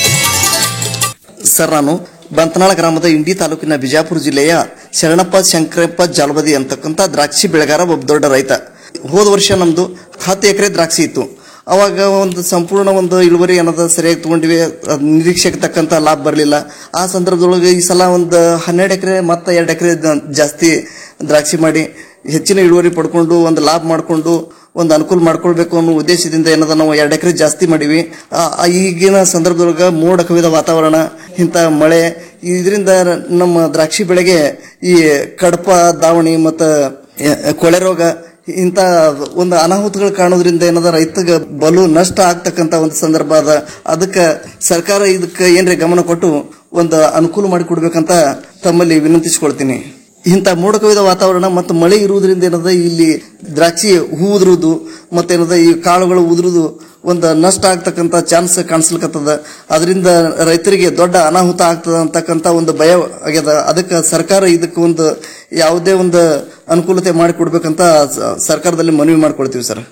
S17: ಸರ್ ನಾನು ಬಂತನಾಳ ಗ್ರಾಮದ ಇಂಡಿ ತಾಲೂಕಿನ ಬಿಜಾಪುರ ಜಿಲ್ಲೆಯ ಶರಣಪ್ಪ ಶಂಕರಪ್ಪ ಜಾಲಬದಿ ಅಂತಕ್ಕಂಥ ದ್ರಾಕ್ಷಿ ಬೆಳೆಗಾರ ಒಬ್ಬ ದೊಡ್ಡ ರೈತ ಹೋದ ವರ್ಷ ನಮ್ದು ಹತ್ತು ಎಕರೆ ದ್ರಾಕ್ಷಿ ಇತ್ತು ಅವಾಗ ಒಂದು ಸಂಪೂರ್ಣ ಒಂದು ಇಳುವರಿ ಏನದ ಸರಿಯಾಗಿ ತಗೊಂಡಿವಿ ಅದ್ ನಿರೀಕ್ಷೆಗೆ ತಕ್ಕಂತ ಲಾಭ ಬರಲಿಲ್ಲ ಆ ಸಂದರ್ಭದೊಳಗೆ ಈ ಸಲ ಒಂದು ಹನ್ನೆರಡು ಎಕರೆ ಮತ್ತು ಎರಡು ಎಕರೆ ಜಾಸ್ತಿ ದ್ರಾಕ್ಷಿ ಮಾಡಿ ಹೆಚ್ಚಿನ ಇಳುವರಿ ಪಡ್ಕೊಂಡು ಒಂದು ಲಾಭ ಮಾಡಿಕೊಂಡು ಒಂದು ಅನುಕೂಲ ಮಾಡ್ಕೊಳ್ಬೇಕು ಅನ್ನೋ ಉದ್ದೇಶದಿಂದ ಏನದ ನಾವು ಎರಡು ಎಕರೆ ಜಾಸ್ತಿ ಮಾಡಿವಿ ಆ, ಆ ಈಗಿನ ಸಂದರ್ಭದೊಳಗೆ ಮೋಡ ಕವಿದ ವಾತಾವರಣ ಇಂಥ ಮಳೆ ಇದರಿಂದ ನಮ್ಮ ದ್ರಾಕ್ಷಿ ಬೆಳೆಗೆ ಈ ಕಡಪ ದಾವಣಿ ಮತ್ತು ಕೊಳೆ ರೋಗ ಇಂಥ ಒಂದು ಅನಾಹುತಗಳು ಕಾಣೋದ್ರಿಂದ ಏನದ ರೈತಗೆ ಬಲು ನಷ್ಟ ಆಗ್ತಕ್ಕಂಥ ಒಂದು ಸಂದರ್ಭ ಅದ ಅದಕ್ಕೆ ಸರ್ಕಾರ ಇದಕ್ಕೆ ಏನ್ರಿ ಗಮನ ಕೊಟ್ಟು ಒಂದು ಅನುಕೂಲ ಮಾಡಿ ಕೊಡ್ಬೇಕಂತ ತಮ್ಮಲ್ಲಿ ವಿನಂತಿಸಿಕೊಳ್ತೀನಿ ಇಂಥ ಮೋಡ ಕವಿದ ವಾತಾವರಣ ಮತ್ತು ಮಳೆ ಇರುವುದರಿಂದ ಏನದ ಇಲ್ಲಿ ದ್ರಾಕ್ಷಿ ಹೂ ಉದುರುದು ಮತ್ತೇನದ ಈ ಕಾಳುಗಳು ಉದುರುದು ಒಂದು ನಷ್ಟ ಆಗ್ತಕ್ಕಂಥ ಚಾನ್ಸ್ ಕಾಣಿಸ್ಲಿಕ್ಕತ್ತದ ಅದರಿಂದ ರೈತರಿಗೆ ದೊಡ್ಡ ಅನಾಹುತ ಆಗ್ತದ ಅಂತಕ್ಕಂಥ ಒಂದು ಭಯ ಆಗ್ಯದ ಅದಕ್ಕೆ ಸರ್ಕಾರ ಇದಕ್ಕೆ ಒಂದು ಯಾವುದೇ ಒಂದು ಅನುಕೂಲತೆ ಮಾಡಿಕೊಡ್ಬೇಕಂತ ಸ- ಸರ್ಕಾರದಲ್ಲಿ ಮನವಿ ಮಾಡ್ಕೊಳ್ತೀವಿ ಸರ್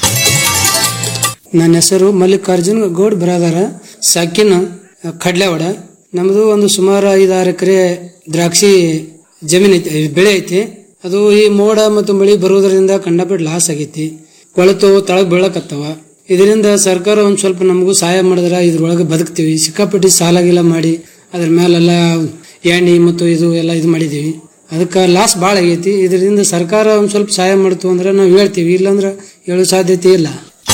S18: ನನ್ನ ಹೆಸರು ಮಲ್ಲಿಕಾರ್ಜುನ್ ಗೌಡ್ ಬಿರಾದಾರ ಸಾಕಿನ ಕಡ್ಲೆವಾಡ ನಮ್ಮದು ಒಂದು ಸುಮಾರು ಐದಾರು ಎಕರೆ ದ್ರಾಕ್ಷಿ ಜಮೀನು ಐತಿ ಬೆಳೆ ಐತಿ ಅದು ಈ ಮೋಡ ಮತ್ತು ಮಳಿ ಬರುವುದರಿಂದ ಕಂಡಪಟ್ಟು ಲಾಸ್ ಆಗೈತಿ ಕೊಳೆತು ತಳಗ್ ಬೀಳಕತ್ತವ ಇದರಿಂದ ಸರ್ಕಾರ ಒಂದು ಸ್ವಲ್ಪ ನಮಗೂ ಸಹಾಯ ಮಾಡಿದ್ರೆ ಇದ್ರೊಳಗೆ ಬದುಕ್ತೀವಿ ಸಿಕ್ಕಾಪಟ್ಟಿ ಸಾಲ ಗೀಲ ಮಾಡಿ ಅದ್ರ ಮೇಲೆಲ್ಲ ಎಣ್ಣೆ ಮತ್ತು ಇದು ಎಲ್ಲ ಇದು ಮಾಡಿದೀವಿ ಅದಕ್ಕೆ ಲಾಸ್ ಭಾಳ ಆಗೈತಿ ಇದರಿಂದ ಸರ್ಕಾರ ಒಂದು ಸ್ವಲ್ಪ ಸಹಾಯ ಮಾಡ್ತು ಅಂದ್ರೆ ನಾವು ಹೇಳ್ತೀವಿ ಇಲ್ಲಾಂದ್ರೆ ಹೇಳೋ ಸಾಧ್ಯತೆ ಇಲ್ಲ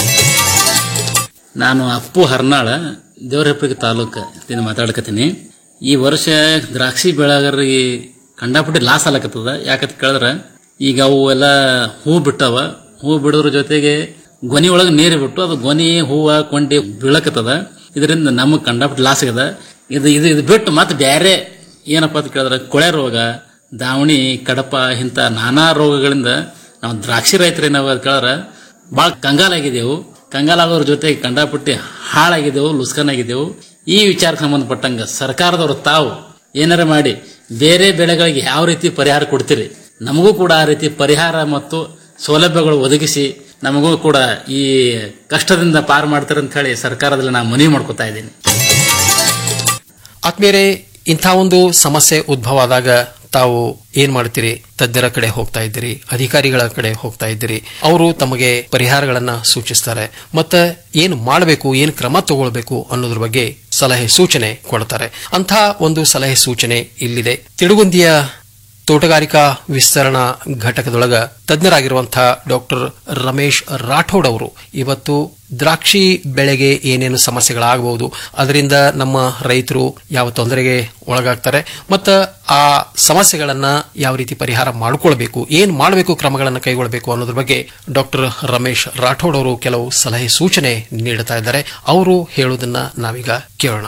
S19: ನಾನು ಅಪ್ಪು ಹರ್ನಾಳ ದೇವರಹಪ್ಪಗೆ ತಾಲೂಕು ಇಂದ ಮಾತಾಡ್ಕತೀನಿ ಈ ವರ್ಷ ದ್ರಾಕ್ಷಿ ಬೆಳೆಗಾರರಿಗೆ ಕಂಡಾಪಟ್ಟಿ ಲಾಸ್ ಆಲಕತ್ತದ ಯಾಕಂತ ಕೇಳಿದ್ರೆ ಈಗ ಅವು ಎಲ್ಲ ಹೂ ಬಿಟ್ಟವ ಹೂ ಬಿಡೋದ್ರ ಜೊತೆಗೆ ಗೊನಿ ಒಳಗೆ ನೀರು ಬಿಟ್ಟು ಅದು ಗೊನಿ ಹೂವ ಕೊಂಡಿ ಬೀಳಕತ್ತದ ಇದರಿಂದ ನಮಗೆ ಕಂಡಾಪಟ್ಟಿ ಲಾಸ್ ಆಗ್ಯದ ಇದು ಇದು ಇದು ಬಿಟ್ಟು ಮತ್ತೆ ಬೇರೆ ಏನಪ್ಪ ಅಂತ ಕೇಳಿದ್ರೆ ಕೊಳೆ ರೋಗ ದಾವಣಿ ಕಡಪ ಇಂಥ ನಾನಾ ರೋಗಗಳಿಂದ ನಾವು ದ್ರಾಕ್ಷಿ ರೈತರೇನಾವ ಕೇಳಿದ್ರೆ ಭಾಳ ಕಂಗಾಲಾಗಿದ್ದೆವು ಕಂಗಾಲಾಗೋದ್ರ ಜೊತೆಗೆ ಕಂಡಾಪಟ್ಟಿ ಹಾಳಾಗಿದ್ದೆವು ಲುಸ್ಕನಾಗಿದ್ದೆವು ಈ ವಿಚಾರಕ್ಕೆ ಸಂಬಂಧಪಟ್ಟಂಗ ಸರ್ಕಾರದವರು ತಾವು ಏನಾರ ಮಾಡಿ ಬೇರೆ ಬೆಳೆಗಳಿಗೆ ಯಾವ ರೀತಿ ಪರಿಹಾರ ಕೊಡ್ತೀರಿ ನಮಗೂ ಕೂಡ ಆ ರೀತಿ ಪರಿಹಾರ ಮತ್ತು ಸೌಲಭ್ಯಗಳು ಒದಗಿಸಿ ನಮಗೂ ಕೂಡ ಈ ಕಷ್ಟದಿಂದ ಪಾರು ಮಾಡ್ತಾರೆ ಅಂತ ಹೇಳಿ ಸರ್ಕಾರದಲ್ಲಿ ನಾನು ಮನವಿ ಮಾಡ್ಕೊತಾ ಇದ್ದೀನಿ
S14: ಆತ್ಮೀಯರೇ ಇಂಥ ಒಂದು ಸಮಸ್ಯೆ ಉದ್ಭವ ಆದಾಗ ತಾವು ಏನ್ ಮಾಡ್ತೀರಿ ತಜ್ಞರ ಕಡೆ ಹೋಗ್ತಾ ಇದ್ದೀರಿ ಅಧಿಕಾರಿಗಳ ಕಡೆ ಹೋಗ್ತಾ ಇದ್ದೀರಿ ಅವರು ತಮಗೆ ಪರಿಹಾರಗಳನ್ನ ಸೂಚಿಸ್ತಾರೆ ಮತ್ತೆ ಏನು ಮಾಡಬೇಕು ಏನು ಕ್ರಮ ತಗೊಳ್ಬೇಕು ಅನ್ನೋದ್ರ ಬಗ್ಗೆ ಸಲಹೆ ಸೂಚನೆ ಕೊಡ್ತಾರೆ ಅಂಥ ಒಂದು ಸಲಹೆ ಸೂಚನೆ ಇಲ್ಲಿದೆ ತಿಳುಗುಂದಿಯ ತೋಟಗಾರಿಕಾ ವಿಸ್ತರಣಾ ಘಟಕದೊಳಗ ತಜ್ಞರಾಗಿರುವಂತಹ ಡಾಕ್ಟರ್ ರಮೇಶ್ ರಾಠೋಡ್ ಅವರು ಇವತ್ತು ದ್ರಾಕ್ಷಿ ಬೆಳೆಗೆ ಏನೇನು ಸಮಸ್ಯೆಗಳಾಗಬಹುದು ಅದರಿಂದ ನಮ್ಮ ರೈತರು ಯಾವ ತೊಂದರೆಗೆ ಒಳಗಾಗ್ತಾರೆ ಮತ್ತು ಆ ಸಮಸ್ಯೆಗಳನ್ನ ಯಾವ ರೀತಿ ಪರಿಹಾರ ಮಾಡಿಕೊಳ್ಬೇಕು ಏನ್ ಮಾಡಬೇಕು ಕ್ರಮಗಳನ್ನು ಕೈಗೊಳ್ಳಬೇಕು ಅನ್ನೋದ್ರ ಬಗ್ಗೆ ಡಾಕ್ಟರ್ ರಮೇಶ್ ರಾಠೋಡ್ ಅವರು ಕೆಲವು ಸಲಹೆ ಸೂಚನೆ ನೀಡುತ್ತಾ ಇದ್ದಾರೆ ಅವರು ಹೇಳುವುದನ್ನ ನಾವೀಗ ಕೇಳೋಣ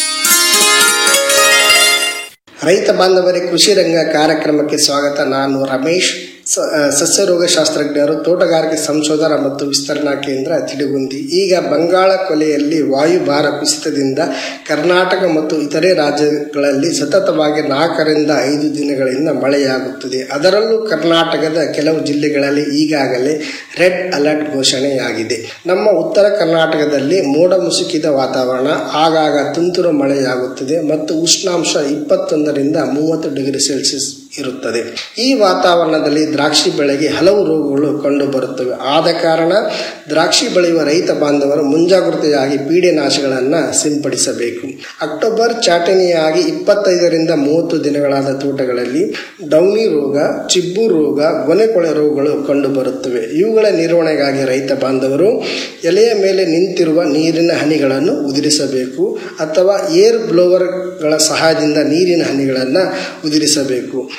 S20: ರೈತ ಬಾಂಧವರೇ ಕೃಷಿ ರಂಗ ಕಾರ್ಯಕ್ರಮಕ್ಕೆ ಸ್ವಾಗತ ನಾನು ರಮೇಶ್ ಸ- ಆ, ಸಸ್ಯರೋಗ ಶಾಸ್ತ್ರಜ್ಞರು ತೋಟಗಾರಿಕೆ ಸಂಶೋಧನಾ ಮತ್ತು ವಿಸ್ತರಣಾ ಕೇಂದ್ರ ತಿಡುಗುಂದಿ ಈಗ ಬಂಗಾಳ ಕೊಲೆಯಲ್ಲಿ ವಾಯುಭಾರ ಕುಸಿತದಿಂದ ಕರ್ನಾಟಕ ಮತ್ತು ಇತರೆ ರಾಜ್ಯಗಳಲ್ಲಿ ಸತತವಾಗಿ ನಾಲ್ಕರಿಂದ ಐದು ದಿನಗಳಿಂದ ಮಳೆಯಾಗುತ್ತದೆ ಅದರಲ್ಲೂ ಕರ್ನಾಟಕದ ಕೆಲವು ಜಿಲ್ಲೆಗಳಲ್ಲಿ ಈಗಾಗಲೇ ರೆಡ್ ಅಲರ್ಟ್ ಘೋಷಣೆಯಾಗಿದೆ ನಮ್ಮ ಉತ್ತರ ಕರ್ನಾಟಕದಲ್ಲಿ ಮೋಡ ಮುಸುಕಿದ ವಾತಾವರಣ ಆಗಾಗ ತುಂತುರು ಮಳೆಯಾಗುತ್ತದೆ ಮತ್ತು ಉಷ್ಣಾಂಶ ಇಪ್ಪತ್ತೊಂದರಿಂದ ಮೂವತ್ತು ಡಿಗ್ರಿ ಸೆಲ್ಸಿಯಸ್ ಇರುತ್ತದೆ ಈ ವಾತಾವರಣದಲ್ಲಿ ದ್ರಾಕ್ಷಿ ಬೆಳೆಗೆ ಹಲವು ರೋಗಗಳು ಕಂಡು ಬರುತ್ತವೆ ಆದ ಕಾರಣ ದ್ರಾಕ್ಷಿ ಬೆಳೆಯುವ ರೈತ ಬಾಂಧವರು ಮುಂಜಾಗ್ರತೆಯಾಗಿ ಪೀಡೆನಾಶಗಳನ್ನು ಸಿಂಪಡಿಸಬೇಕು ಅಕ್ಟೋಬರ್ ಚಾಟನೆಯಾಗಿ ಇಪ್ಪತ್ತೈದರಿಂದ ಮೂವತ್ತು ದಿನಗಳಾದ ತೋಟಗಳಲ್ಲಿ ಡೌನಿ ರೋಗ ಚಿಬ್ಬು ರೋಗ ಗೊನೆಕೊಳೆ ರೋಗಗಳು ಕಂಡು ಬರುತ್ತವೆ ಇವುಗಳ ನಿರ್ವಹಣೆಗಾಗಿ ರೈತ ಬಾಂಧವರು ಎಲೆಯ ಮೇಲೆ ನಿಂತಿರುವ ನೀರಿನ ಹನಿಗಳನ್ನು ಉದುರಿಸಬೇಕು ಅಥವಾ ಏರ್ ಬ್ಲೋವರ್ಗಳ ಸಹಾಯದಿಂದ ನೀರಿನ ಹನಿಗಳನ್ನು ಉದುರಿಸಬೇಕು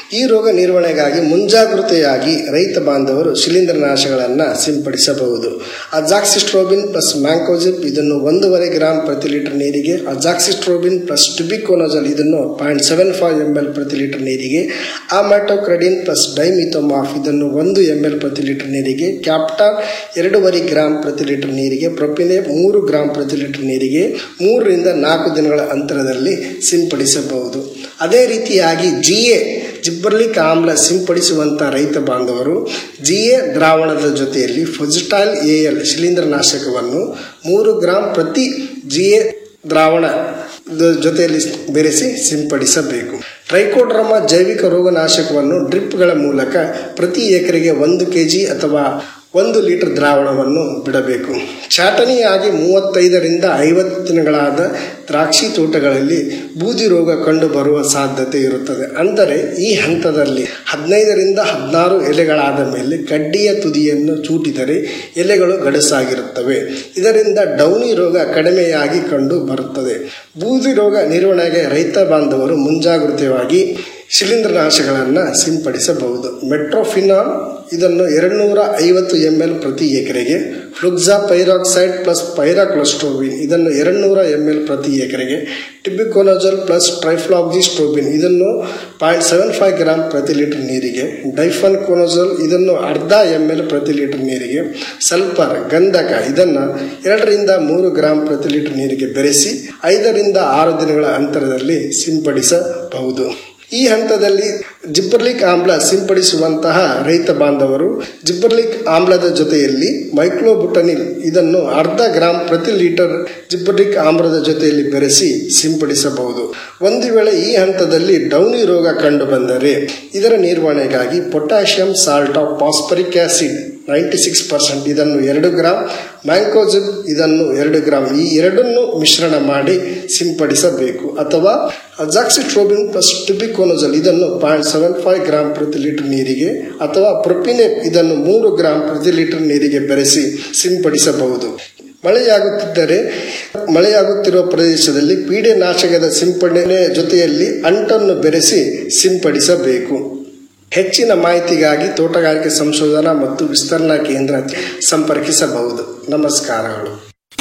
S20: ಈ ರೋಗ ನಿರ್ವಹಣೆಗಾಗಿ ಮುಂಜಾಗೃತೆಯಾಗಿ ರೈತ ಬಾಂಧವರು ಶಿಲೀಂಧ್ರನಾಶಗಳನ್ನು ಸಿಂಪಡಿಸಬಹುದು ಅಜಾಕ್ಸಿಸ್ಟ್ರೋಬಿನ್ ಪ್ಲಸ್ ಮ್ಯಾಂಕೋಜಿಪ್ ಇದನ್ನು ಒಂದೂವರೆ ಗ್ರಾಂ ಪ್ರತಿ ಲೀಟರ್ ನೀರಿಗೆ ಅಜಾಕ್ಸಿಸ್ಟ್ರೋಬಿನ್ ಪ್ಲಸ್ ಟುಬಿಕೋನೋಜಲ್ ಇದನ್ನು point seven five M L ಪ್ರತಿ ಲೀಟರ್ ನೀರಿಗೆ ಆಮ್ಯಾಟೋಕ್ರೆಡಿನ್ ಪ್ಲಸ್ ಡೈಮಿಥೋಮಾಫ್ ಇದನ್ನು ಒಂದು ಎಮ್ ಎಲ್ ಪ್ರತಿ ಲೀಟರ್ ನೀರಿಗೆ ಕ್ಯಾಪ್ಟಾನ್ ಎರಡೂವರೆ ಗ್ರಾಂ ಪ್ರತಿ ಲೀಟರ್ ನೀರಿಗೆ ಪ್ರೊಪಿನೆ ಮೂರು ಗ್ರಾಂ ಪ್ರತಿ ಲೀಟರ್ ನೀರಿಗೆ ಮೂರರಿಂದ ನಾಲ್ಕು ದಿನಗಳ ಅಂತರದಲ್ಲಿ ಸಿಂಪಡಿಸಬಹುದು ಅದೇ ರೀತಿಯಾಗಿ ಜಿ ಎ ಜಿಬ್ಬರ್ಲಿಕ್ ಆಮ್ಲ ಸಿಂಪಡಿಸುವಂಥ ರೈತ ಬಾಂಧವರು ಜಿ ಎ ದ್ರಾವಣದ ಜೊತೆಯಲ್ಲಿ ಫೊಜಿಟೈಲ್ ಎ ಎಲ್ ಶಿಲೀಂಧ್ರನಾಶಕವನ್ನು ಮೂರು ಗ್ರಾಂ ಪ್ರತಿ ಜಿ ಎ ದ್ರಾವಣ ಜೊತೆಯಲ್ಲಿ ಬೆರೆಸಿ ಸಿಂಪಡಿಸಬೇಕು ಟ್ರೈಕೋಡ್ರಮ ಜೈವಿಕ ರೋಗನಾಶಕವನ್ನು ಡ್ರಿಪ್ಗಳ ಮೂಲಕ ಪ್ರತಿ ಎಕರೆಗೆ ಒಂದು ಕೆಜಿ ಅಥವಾ ಒಂದು ಲೀಟರ್ ದ್ರಾವಣವನ್ನು ಬಿಡಬೇಕು ಚಾಟನಿಯಾಗಿ ಮೂವತ್ತೈದರಿಂದ ಐವತ್ತು ದಿನಗಳಾದ ದ್ರಾಕ್ಷಿ ತೋಟಗಳಲ್ಲಿ ಬೂದಿ ರೋಗ ಕಂಡು ಬರುವ ಸಾಧ್ಯತೆ ಇರುತ್ತದೆ ಅಂದರೆ ಈ ಹಂತದಲ್ಲಿ ಹದಿನೈದರಿಂದ ಹದಿನಾರು ಎಲೆಗಳಾದ ಮೇಲೆ ಕಡ್ಡಿಯ ತುದಿಯನ್ನು ಚೂಟಿದರೆ ಎಲೆಗಳು ಗಡಸಾಗಿರುತ್ತವೆ ಇದರಿಂದ ಡೌನಿ ರೋಗ ಕಡಿಮೆಯಾಗಿ ಕಂಡು ಬರುತ್ತದೆ ಬೂದಿ ರೋಗ ನಿರ್ವಹಣೆಗೆ ರೈತ ಬಾಂಧವರು ಮುಂಜಾಗೃತವಾಗಿ ಶಿಲೀಂಧ್ರನಾಶಗಳನ್ನು ಸಿಂಪಡಿಸಬಹುದು ಮೆಟ್ರೋಫಿನಾಲ್ ಇದನ್ನು ಎರಡುನೂರ ಐವತ್ತು ಎಮ್ ಎಲ್ ಪ್ರತಿ ಎಕರೆಗೆ ಫ್ಲುಕ್ಸಾ ಪೈರಾಕ್ಸೈಡ್ ಪ್ಲಸ್ ಪೈರಾಕ್ಲಸ್ಟ್ರೋಬಿನ್ ಇದನ್ನು ಎರಡುನೂರ ಎಮ್ ಎಲ್ ಪ್ರತಿ ಎಕರೆಗೆ ಟಿಬಿಕೋನಜಲ್ ಪ್ಲಸ್ ಟ್ರೈಫ್ಲಾಕ್ಸಿಸ್ಟ್ರೋಬಿನ್ ಇದನ್ನು ಪಾಯಿಂಟ್ ಸೆವೆನ್ ಫೈವ್ ಗ್ರಾಮ್ ಪ್ರತಿ ಲೀಟರ್ ನೀರಿಗೆ ಡೈಫನ್ ಕೋನೋಜಲ್ ಇದನ್ನು ಅರ್ಧ ಎಮ್ ಎಲ್ ಪ್ರತಿ ಲೀಟರ್ ನೀರಿಗೆ ಸಲ್ಫರ್ ಗಂಧಕ ಇದನ್ನು ಎರಡರಿಂದ ಮೂರು ಗ್ರಾಮ್ ಪ್ರತಿ ಲೀಟರ್ ನೀರಿಗೆ ಬೆರೆಸಿ ಐದರಿಂದ ಆರು ದಿನಗಳ ಅಂತರದಲ್ಲಿ ಸಿಂಪಡಿಸಬಹುದು ಈ ಹಂತದಲ್ಲಿ ಜಿಬ್ಬರ್ಲಿಕ್ ಆಮ್ಲ ಸಿಂಪಡಿಸುವಂತಹ ರೈತ ಬಾಂಧವರು ಜಿಬ್ಬರ್ಲಿಕ್ ಆಮ್ಲದ ಜೊತೆಯಲ್ಲಿ ಮೈಕ್ಲೋಬುಟನಿಲ್ ಇದನ್ನು ಅರ್ಧ ಗ್ರಾಂ ಪ್ರತಿ ಲೀಟರ್ ಜಿಬ್ಬರ್ಲಿಕ್ ಆಮ್ಲದ ಜೊತೆಯಲ್ಲಿ ಬೆರೆಸಿ ಸಿಂಪಡಿಸಬಹುದು ಒಂದು ವೇಳೆ ಈ ಹಂತದಲ್ಲಿ ಡೌನಿ ರೋಗ ಕಂಡು ಬಂದರೆ ಇದರ ನಿರ್ವಹಣೆಗಾಗಿ potassium salt of phosphoric acid ninety six percent ಇದನ್ನು ಎರಡು ಗ್ರಾಮ್ ಮ್ಯಾಂಕೋಜಿಬ್ ಇದನ್ನು ಎರಡು ಗ್ರಾಮ್ ಈ ಎರಡನ್ನು ಮಿಶ್ರಣ ಮಾಡಿ ಸಿಂಪಡಿಸಬೇಕು ಅಥವಾ ಅಜಾಕ್ಸಿಟ್ರೋಬಿನ್ ಪ್ಲಸ್ ಟಿಪಿಕೋನೋಜಲ್ ಇದನ್ನು ಪಾಯಿಂಟ್ ಸೆವೆನ್ ಫೈವ್ ಗ್ರಾಮ್ ಪ್ರತಿ ಲೀಟರ್ ನೀರಿಗೆ ಅಥವಾ ಪ್ರೊಪಿನೆಪ್ ಇದನ್ನು ಮೂರು ಗ್ರಾಮ್ ಪ್ರತಿ ಲೀಟರ್ ನೀರಿಗೆ ಬೆರೆಸಿ ಸಿಂಪಡಿಸಬಹುದು ಮಳೆಯಾಗುತ್ತಿದ್ದರೆ ಮಳೆಯಾಗುತ್ತಿರುವ ಪ್ರದೇಶದಲ್ಲಿ ಪೀಡೆ ನಾಶಕದ ಸಿಂಪಡಣೆ ಜೊತೆಯಲ್ಲಿ ಅಂಟನ್ನು ಬೆರೆಸಿ ಸಿಂಪಡಿಸಬೇಕು ಹೆಚ್ಚಿನ ಮಾಹಿತಿಗಾಗಿ ತೋಟಗಾರಿಕೆ ಸಂಶೋಧನಾ ಮತ್ತು ವಿಸ್ತರಣಾ ಕೇಂದ್ರ ಸಂಪರ್ಕಿಸಬಹುದು ನಮಸ್ಕಾರಗಳು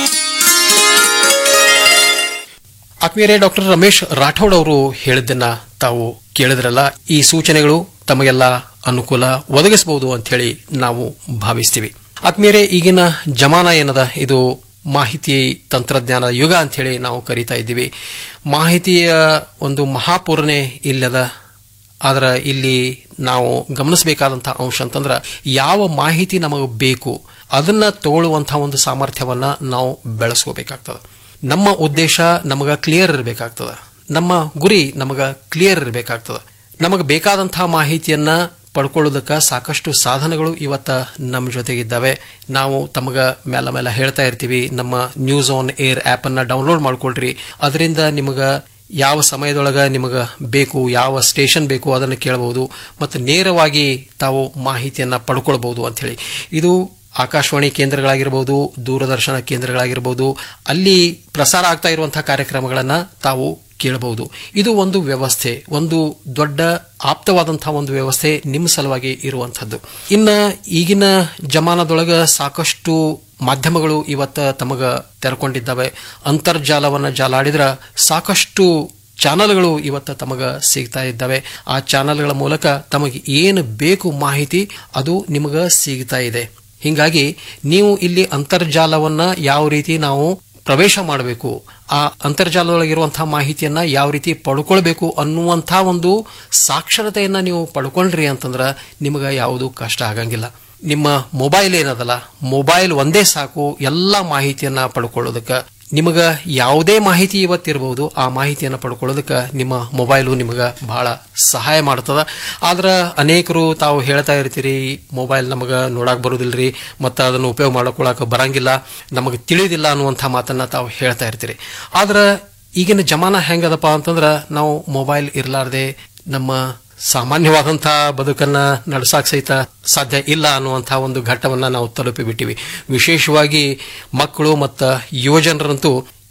S14: ಆತ್ಮೀಯರೇ ಡಾಕ್ಟರ್ ರಮೇಶ್ ರಾಠೋಡ್ ಅವರು ಹೇಳಿದ್ದನ್ನ ತಾವು ಕೇಳಿದ್ರಲ್ಲ ಈ ಸೂಚನೆಗಳು ತಮಗೆಲ್ಲ ಅನುಕೂಲ ಒದಗಿಸಬಹುದು ಅಂತ ಹೇಳಿ ನಾವು ಭಾವಿಸ್ತೀವಿ ಆತ್ಮೀಯರೇ ಈಗಿನ ಜಮಾನ ಏನದ ಇದು ಮಾಹಿತಿ ತಂತ್ರಜ್ಞಾನ ಯುಗ ಅಂತ ಹೇಳಿ ನಾವು ಕರಿತಾ ಇದ್ದೀವಿ ಮಾಹಿತಿಯ ಒಂದು ಮಹಾಪೂರ್ಣೆ ಇಲ್ಲದ ಆದ್ರೆ ಇಲ್ಲಿ ನಾವು ಗಮನಿಸಬೇಕಾದಂತಹ ಅಂಶ ಅಂತಂದ್ರೆ ಯಾವ ಮಾಹಿತಿ ನಮಗೆ ಬೇಕು ಅದನ್ನ ತಗೊಳ್ಳುವಂತಹ ಒಂದು ಸಾಮರ್ಥ್ಯವನ್ನ ನಾವು ಬೆಳೆಸ್ಕೋಬೇಕಾಗ್ತದೆ ನಮ್ಮ ಉದ್ದೇಶ ನಮಗ ಕ್ಲಿಯರ್ ಇರಬೇಕಾಗ್ತದೆ ನಮ್ಮ ಗುರಿ ನಮಗ ಕ್ಲಿಯರ್ ಇರಬೇಕಾಗ್ತದೆ ನಮಗೆ ಬೇಕಾದಂತಹ ಮಾಹಿತಿಯನ್ನ ಪಡ್ಕೊಳ್ಳೋದಕ್ಕೆ ಸಾಕಷ್ಟು ಸಾಧನಗಳು ಇವತ್ತ ನಮ್ಮ ಜೊತೆಗಿದ್ದಾವೆ ನಾವು ತಮಗ ಮೇಲ ಮೇಲೆ ಹೇಳ್ತಾ ಇರ್ತೀವಿ ನಮ್ಮ ನ್ಯೂಸ್ ಆನ್ ಏರ್ ಆಪ್ ಅನ್ನ ಡೌನ್ಲೋಡ್ ಮಾಡ್ಕೊಳ್ರಿ ಅದರಿಂದ ನಿಮಗ ಯಾವ ಸಮಯದೊಳಗ ನಿಮಗ ಬೇಕು ಯಾವ ಸ್ಟೇಷನ್ ಬೇಕು ಅದನ್ನು ಕೇಳಬಹುದು ಮತ್ತು ನೇರವಾಗಿ ತಾವು ಮಾಹಿತಿಯನ್ನ ಪಡ್ಕೊಳ್ಬಹುದು ಅಂತ ಹೇಳಿ ಇದು ಆಕಾಶವಾಣಿ ಕೇಂದ್ರಗಳಾಗಿರಬಹುದು ದೂರದರ್ಶನ ಕೇಂದ್ರಗಳಾಗಿರಬಹುದು ಅಲ್ಲಿ ಪ್ರಸಾರ ಆಗ್ತಾ ಇರುವಂತಹ ಕಾರ್ಯಕ್ರಮಗಳನ್ನ ತಾವು ಕೇಳಬಹುದು ಇದು ಒಂದು ವ್ಯವಸ್ಥೆ ಒಂದು ದೊಡ್ಡ ಆಪ್ತವಾದಂತಹ ಒಂದು ವ್ಯವಸ್ಥೆ ನಿಮ್ಮ ಸಲುವಾಗಿ ಇರುವಂತಹದ್ದು ಇನ್ನ ಈಗಿನ ಜಮಾನದೊಳಗ ಸಾಕಷ್ಟು ಮಾಧ್ಯಮಗಳು ಇವತ್ತ ತಮಗ ತೆರೆಕೊಂಡಿದ್ದಾವೆ ಅಂತರ್ಜಾಲವನ್ನ ಜಾಲಾಡಿದ್ರ ಸಾಕಷ್ಟು ಚಾನಲ್ಗಳು ಇವತ್ತ ತಮಗ ಸಿಗ್ತಾ ಇದ್ದಾವೆ ಆ ಚಾನಲ್ಗಳ ಮೂಲಕ ತಮಗೆ ಏನು ಬೇಕು ಮಾಹಿತಿ ಅದು ನಿಮಗ ಸಿಗ್ತಾ ಇದೆ ಹಿಂಗಾಗಿ ನೀವು ಇಲ್ಲಿ ಅಂತರ್ಜಾಲವನ್ನ ಯಾವ ರೀತಿ ನಾವು ಪ್ರವೇಶ ಮಾಡಬೇಕು ಆ ಅಂತರ್ಜಾಲದೊಳಗಿರುವಂತಹ ಮಾಹಿತಿಯನ್ನ ಯಾವ ರೀತಿ ಪಡ್ಕೊಳ್ಬೇಕು ಅನ್ನುವಂತಹ ಒಂದು ಸಾಕ್ಷರತೆಯನ್ನ ನೀವು ಪಡ್ಕೊಂಡ್ರಿ ಅಂತಂದ್ರ ನಿಮಗ ಯಾವುದು ಕಷ್ಟ ಆಗಂಗಿಲ್ಲ ನಿಮ್ಮ ಮೊಬೈಲ್ ಏನದಲ್ಲ ಮೊಬೈಲ್ ಒಂದೇ ಸಾಕು ಎಲ್ಲ ಮಾಹಿತಿಯನ್ನ ಪಡ್ಕೊಳ್ಳೋದಕ್ಕೆ ನಿಮಗ ಯಾವುದೇ ಮಾಹಿತಿ ಇವತ್ತಿರಬಹುದು ಆ ಮಾಹಿತಿಯನ್ನು ಪಡ್ಕೊಳ್ಳೋದಕ್ಕೆ ನಿಮ್ಮ ಮೊಬೈಲು ನಿಮಗ ಬಹಳ ಸಹಾಯ ಮಾಡ್ತದ ಆದ್ರ ಅನೇಕರು ತಾವು ಹೇಳ್ತಾ ಇರ್ತೀರಿ ಮೊಬೈಲ್ ನಮಗ ನೋಡಕ್ ಬರುದಿಲ್ರಿ ಮತ್ತು ಅದನ್ನು ಉಪಯೋಗ ಮಾಡ್ಕೊಳಕ್ ಬರಂಗಿಲ್ಲ ನಮಗೆ ತಿಳಿದಿಲ್ಲ ಅನ್ನುವಂಥ ಮಾತನ್ನ ತಾವು ಹೇಳ್ತಾ ಇರ್ತೀರಿ ಆದ್ರ ಈಗಿನ ಜಮಾನ ಹೆಂಗದಪ್ಪ ಅಂತಂದ್ರ ನಾವು ಮೊಬೈಲ್ ಇರ್ಲಾರ್ದೆ ನಮ್ಮ ಸಾಮಾನ್ಯವಾದಂತಹ ಬದುಕನ್ನ ನಡೆಸಾಕ್ ಸಹಿತ ಸಾಧ್ಯ ಇಲ್ಲ ಅನ್ನುವಂತಹ ಒಂದು ಘಟ್ಟವನ್ನ ನಾವು ತಲುಪಿ ಬಿಟ್ಟಿವಿ ವಿಶೇಷವಾಗಿ ಮಕ್ಕಳು ಮತ್ತು ಯುವಜನರಂತೂ